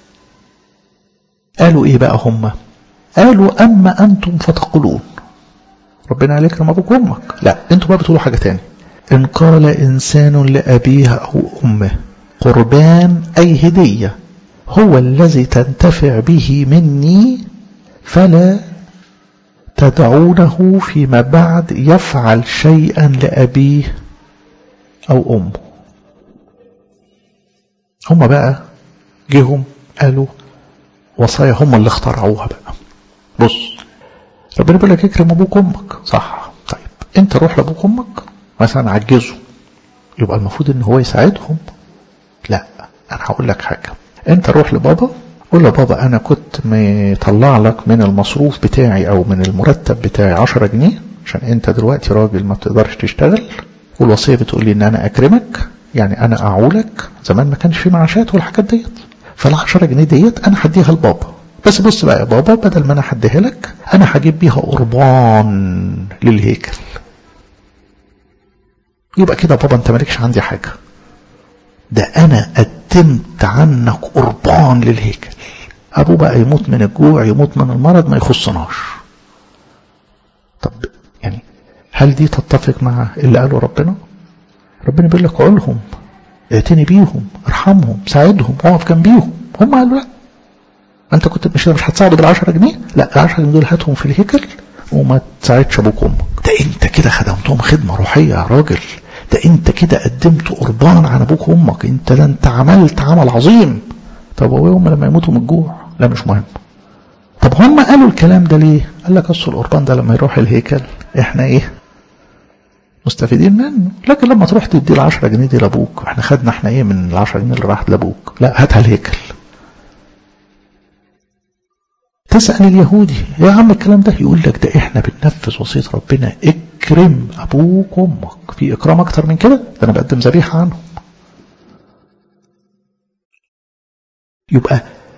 قالوا ايه بقى هم قالوا أما أنتم فتقولون ربنا قال اكرم أبوك وأمك لا انتوا بقى بتقولوا حاجة تاني إن قال إنسان لأبيه أو أمه قربان أي هدية هو الذي تنتفع به مني فلا تدعونه فيما بعد يفعل شيئا لأبيه أو أمه هم بقى جيهم قالوا وصايا هم اللي اخترعوها بقى بص ربنا بيقول لك اكرم ابوك وامك صح طيب انت روح لابوك وامك مثلا عجزه يبقى المفروض ان هو يساعدهم لا انا هقول لك حاجه انت روح لبابا قول له بابا انا كنت مطلع لك من المصروف بتاعي او من المرتب بتاعي 10 جنيه عشان انت دلوقتي راجل ما بتقدرش تشتغل والوصيه بتقول لي ان انا اكرمك يعني انا اعولك زمان ما كانش في معاشات والحاجات ديت فال 10 جنيه ديت انا هديها لبابا بس بص بقى يا بابا بدل ما انا هديها لك انا هجيب بيها قربان للهيكل يبقى كده بابا انت مالكش عندي حاجه ده انا قدمت عنك قربان للهيكل ابوه بقى يموت من الجوع يموت من المرض ما يخصناش طب يعني هل دي تتفق مع اللي قاله ربنا ربنا بيقول لك عولهم اعتني بيهم ارحمهم ساعدهم اقف جنبيهم هم قالوا لا انت كنت مش مش هتساعده بال10 جنيه لا ال10 جنيه دول هاتهم في الهيكل وما تساعدش ابوك وامك ده انت كده خدمتهم خدمه روحيه يا راجل ده انت كده قدمت قربان عن ابوك وامك انت ده انت عملت عمل عظيم طب وهم لما يموتوا من الجوع لا مش مهم طب هم قالوا الكلام ده ليه قال لك اصل القربان ده لما يروح الهيكل احنا ايه مستفيدين منه لكن لما تروح تدي ال10 جنيه دي لابوك احنا خدنا احنا ايه من ال10 جنيه اللي راحت لابوك لا هاتها الهيكل تسأل اليهودي يا عم الكلام ده يقول لك ده احنا بننفذ وصية ربنا اكرم ابوك وامك في اكرام اكتر من كده ده انا بقدم ذبيحة عنهم يبقى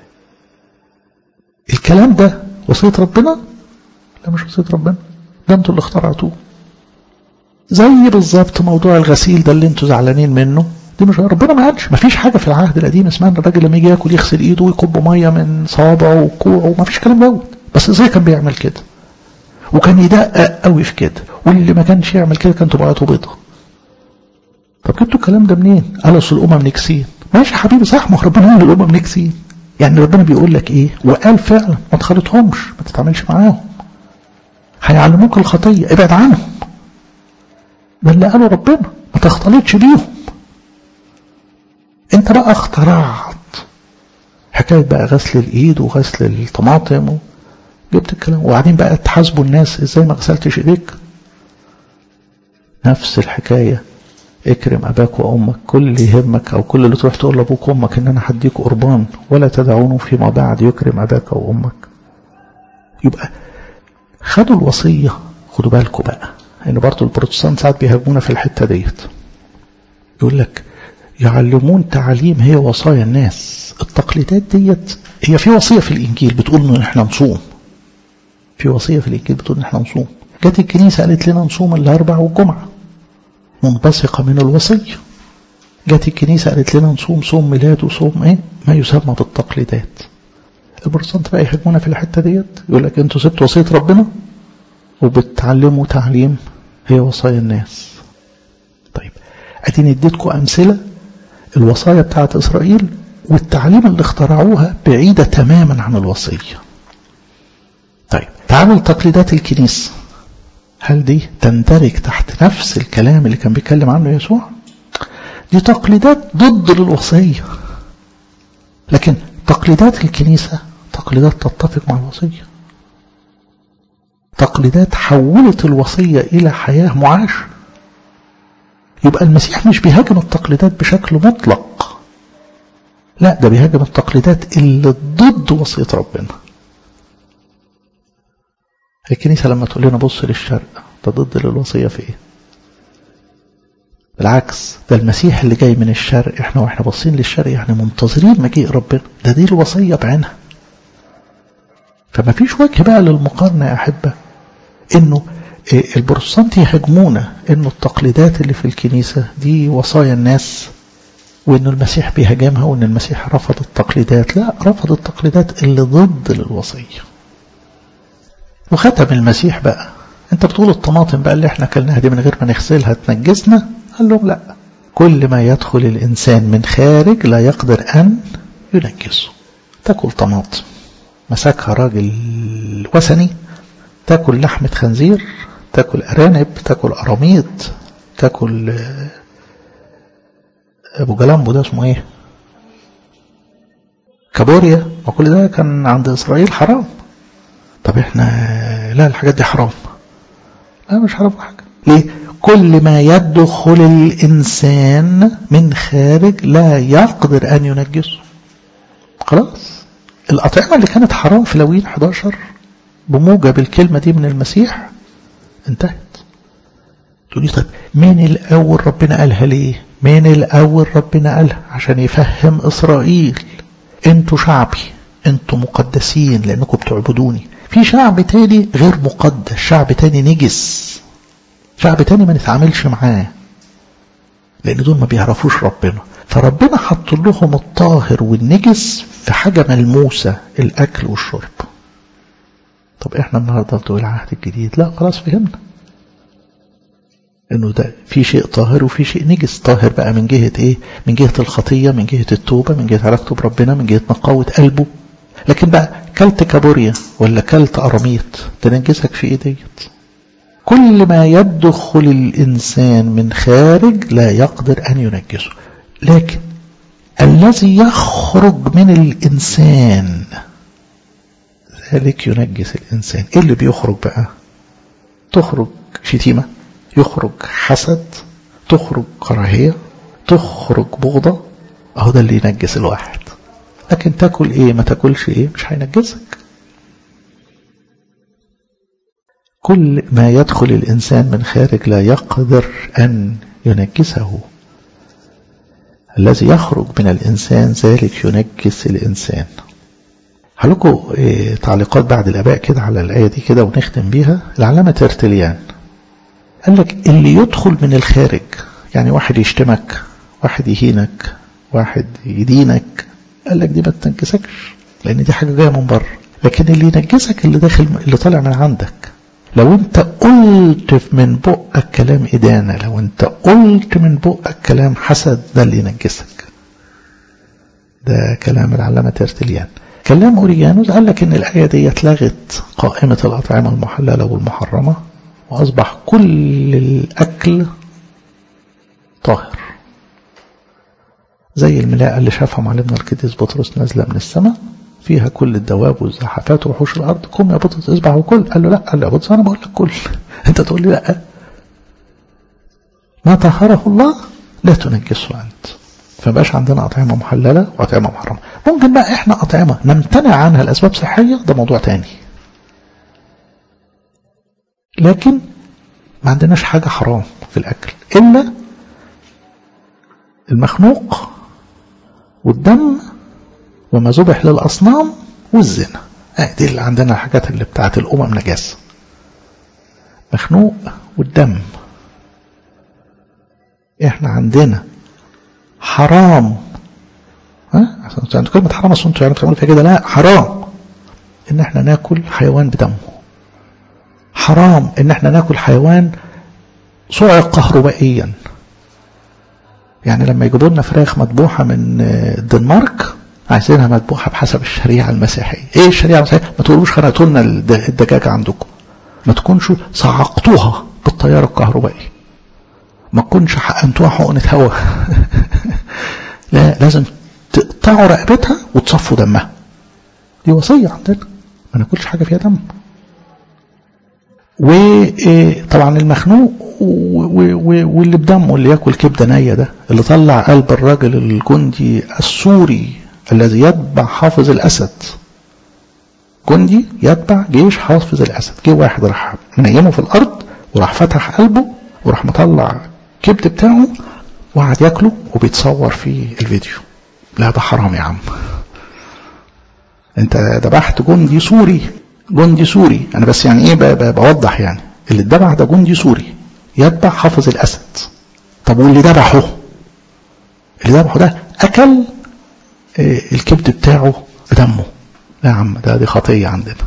الكلام ده وصية ربنا لا مش وصية ربنا ده انتوا اللي اخترعتوه زي بالظبط موضوع الغسيل ده اللي انتوا زعلانين منه دي مش ربنا ما قالش ما فيش حاجه في العهد القديم اسمها ان الراجل لما يجي ياكل يغسل ايده ويكب ميه من صوابعه وكوعه ما فيش كلام دوت بس ازاي كان بيعمل كده وكان يدقق قوي في كده واللي ما كانش يعمل كده كان طبيعته بيضه طب جبتوا الكلام ده منين؟ قال اصل الامم نكسين ماشي يا حبيبي صح ما ربنا قال الامم نكسين يعني ربنا بيقول لك ايه وقال فعلا ما تخالطهمش ما تتعاملش معاهم هيعلموك الخطيه ابعد عنهم ده اللي قاله ربنا ما تختلطش بيهم انت بقى اخترعت حكاية بقى غسل الايد وغسل الطماطم جبت الكلام وبعدين بقى تحاسبوا الناس ازاي ما غسلتش ايديك نفس الحكاية اكرم اباك وامك كل اللي يهمك او كل اللي تروح تقول لابوك وامك ان انا هديك قربان ولا تدعونه فيما بعد يكرم اباك وامك يبقى خدوا الوصية خدوا بالكم بقى ان برضه البروتستانت ساعات بيهاجمونا في الحتة ديت يقول لك يعلمون تعليم هي وصايا الناس التقليدات ديت هي في وصية في الإنجيل بتقول إن إحنا نصوم في وصية في الإنجيل بتقول إن إحنا نصوم جت الكنيسة قالت لنا نصوم الأربع والجمعة منبثقة من الوصية جت الكنيسة قالت لنا نصوم صوم ميلاد وصوم إيه ما يسمى بالتقليدات البروتستانت بقى يهاجمونا في الحتة ديت يقول لك أنتوا سبتوا وصية ربنا وبتعلموا تعليم هي وصايا الناس طيب اديني اديتكم امثله الوصايا بتاعت اسرائيل والتعليم اللي اخترعوها بعيده تماما عن الوصيه طيب تعالوا لتقليدات الكنيسه هل دي تندرج تحت نفس الكلام اللي كان بيتكلم عنه يسوع دي تقليدات ضد للوصيه لكن تقليدات الكنيسه تقليدات تتفق مع الوصيه تقليدات حولت الوصيه الى حياه معاشه يبقى المسيح مش بيهاجم التقليدات بشكل مطلق لا ده بيهاجم التقليدات اللي ضد وصية ربنا الكنيسة لما تقول لنا بص للشرق ده ضد للوصية في ايه بالعكس ده المسيح اللي جاي من الشرق احنا واحنا باصين للشرق يعني منتظرين مجيء ربنا ده دي الوصية بعينها فما فيش وجه بقى للمقارنة يا أحبة انه البروتستانت يهاجمونا انه التقليدات اللي في الكنيسة دي وصايا الناس وانه المسيح بيهاجمها وان المسيح رفض التقليدات لا رفض التقليدات اللي ضد للوصية وختم المسيح بقى انت بتقول الطماطم بقى اللي احنا اكلناها دي من غير ما نغسلها تنجسنا قال لهم لا كل ما يدخل الانسان من خارج لا يقدر ان ينجسه تاكل طماطم مسكها راجل وثني تاكل لحمة خنزير تاكل أرانب تاكل أراميط تاكل ابو جلامبو ده اسمه ايه كابوريا وكل ده كان عند اسرائيل حرام طب احنا لا الحاجات دي حرام لا مش حرام حاجة ليه كل ما يدخل الإنسان من خارج لا يقدر أن ينجسه خلاص الأطعمة اللي كانت حرام في لوين 11 بموجب الكلمة دي من المسيح انتهت تقولي طيب مين الأول ربنا قالها ليه مين الأول ربنا قالها عشان يفهم إسرائيل انتوا شعبي انتوا مقدسين لأنكم بتعبدوني في شعب تاني غير مقدس شعب تاني نجس شعب تاني ما نتعاملش معاه لأن دول ما بيعرفوش ربنا فربنا حط لهم الطاهر والنجس في حاجة ملموسة الأكل والشرب طب احنا النهاردة بتوع العهد الجديد لا خلاص فهمنا انه ده في شيء طاهر وفي شيء نجس طاهر بقى من جهة ايه من جهة الخطية من جهة التوبة من جهة علاقته بربنا من جهة نقاوة قلبه لكن بقى كلت كابوريا ولا كلت قراميط تنجسك في ايه ديت كل ما يدخل الإنسان من خارج لا يقدر أن ينجسه لكن الذي يخرج من الإنسان ذلك ينجس الإنسان إيه اللي بيخرج بقى تخرج شتيمة يخرج حسد تخرج كراهية تخرج بغضة أهو ده اللي ينجس الواحد لكن تاكل إيه ما تاكلش إيه مش هينجسك كل ما يدخل الإنسان من خارج لا يقدر أن ينجسه الذي يخرج من الإنسان ذلك ينجس الإنسان هلكم إيه تعليقات بعد الآباء كده على الآية دي كده ونختم بيها العلامة ترتليان قال لك اللي يدخل من الخارج يعني واحد يشتمك واحد يهينك واحد يدينك قال لك دي ما تنجسكش لأن دي حاجة جاية من بره لكن اللي ينجسك اللي داخل اللي طالع من عندك لو انت قلت من بقك كلام إدانة لو انت قلت من بقك كلام حسد ده اللي ينجسك ده كلام العلامة ترتليان كلام أوريجانوس قال لك إن الآية دي لغت قائمة الأطعمة المحللة والمحرمة وأصبح كل الأكل طاهر زي الملاءة اللي شافها معلمنا القديس بطرس نازلة من السماء فيها كل الدواب والزحفات وحوش الأرض قم يا بطرس اصبح وكل قال له لا قال له يا بطرس أنا بقول لك كل أنت تقول لي لا ما طهره الله لا تنجسه أنت فبقاش عندنا أطعمة محللة وأطعمة محرمة ممكن بقى إحنا أطعمة نمتنع عنها لأسباب صحية ده موضوع تاني لكن ما عندناش حاجة حرام في الأكل إلا المخنوق والدم وما ذبح للأصنام والزنا آه دي اللي عندنا الحاجات اللي بتاعت الأمم نجاسة مخنوق والدم احنا عندنا حرام ها عشان كلمة حرام اصل انتوا يعني بتعملوا فيها كده لا حرام ان احنا ناكل حيوان بدمه حرام ان احنا ناكل حيوان صعق كهربائيا يعني لما يجيبوا لنا فراخ مذبوحه من الدنمارك عايزينها مذبوحه بحسب الشريعه المسيحيه ايه الشريعه المسيحيه ما تقولوش خنقتوا لنا الدجاجه عندكم ما تكونش صعقتوها بالتيار الكهربائي ما تكونش حقنتوها حقنه هواء لا لازم تقطعوا رقبتها وتصفوا دمها دي وصيه عندنا ما ناكلش حاجه فيها دم وطبعا المخنوق واللي بدمه اللي ياكل كبده نيه ده اللي طلع قلب الراجل الجندي السوري الذي يتبع حافظ الاسد جندي يتبع جيش حافظ الاسد جه واحد راح منيمه في الارض وراح فتح قلبه وراح مطلع كبد بتاعه وقعد ياكله وبيتصور في الفيديو لا ده حرام يا عم انت ذبحت جندي سوري جندي سوري انا بس يعني ايه بوضح يعني اللي اتذبح ده جندي سوري يتبع حافظ الاسد طب واللي ذبحه اللي ذبحه ده اكل الكبد بتاعه بدمه لا يا عم ده دي خطيه عندنا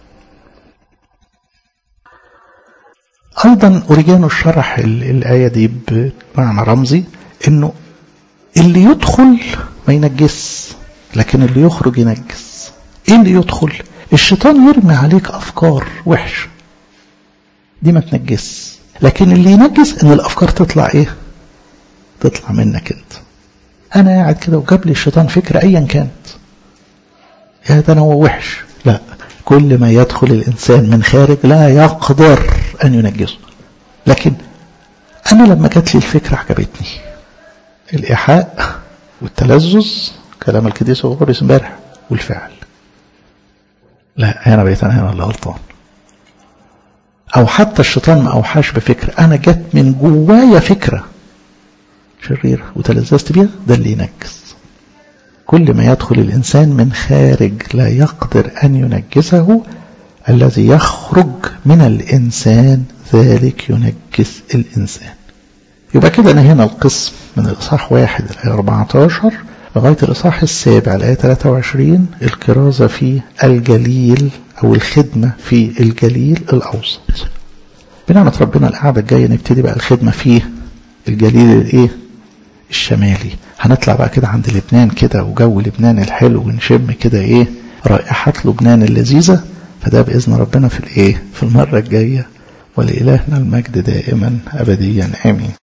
ايضا اوريجانو شرح الايه دي بمعنى رمزي انه اللي يدخل ما ينجس لكن اللي يخرج ينجس ايه اللي يدخل الشيطان يرمي عليك افكار وحشه دي ما تنجس لكن اللي ينجس ان الافكار تطلع ايه تطلع منك انت أنا قاعد كده وجاب لي الشيطان فكرة أيا كانت يا ده أنا هو وحش لا كل ما يدخل الإنسان من خارج لا يقدر أن ينجزه لكن أنا لما جات لي الفكرة عجبتني الإيحاء والتلذذ كلام القديس وغرس امبارح والفعل لا هنا بقيت أنا هنا اللي غلطان أو حتى الشيطان ما أوحاش بفكرة أنا جت من جوايا فكرة شريرة وتلذذت بيها ده اللي ينجز كل ما يدخل الإنسان من خارج لا يقدر أن ينجزه الذي يخرج من الإنسان ذلك ينجز الإنسان يبقى كده أنا هنا القسم من الإصحاح واحد الآية 14 لغاية الإصحاح السابع الآية 23 الكرازة في الجليل أو الخدمة في الجليل الأوسط بنعمة ربنا القعدة الجاية نبتدي بقى الخدمة في الجليل الإيه الشمالي هنطلع بقى كده عند لبنان كده وجو لبنان الحلو ونشم كده إيه رائحة لبنان اللذيذة فده بإذن ربنا في الإيه في المرة الجاية ولإلهنا المجد دائما أبديا آمين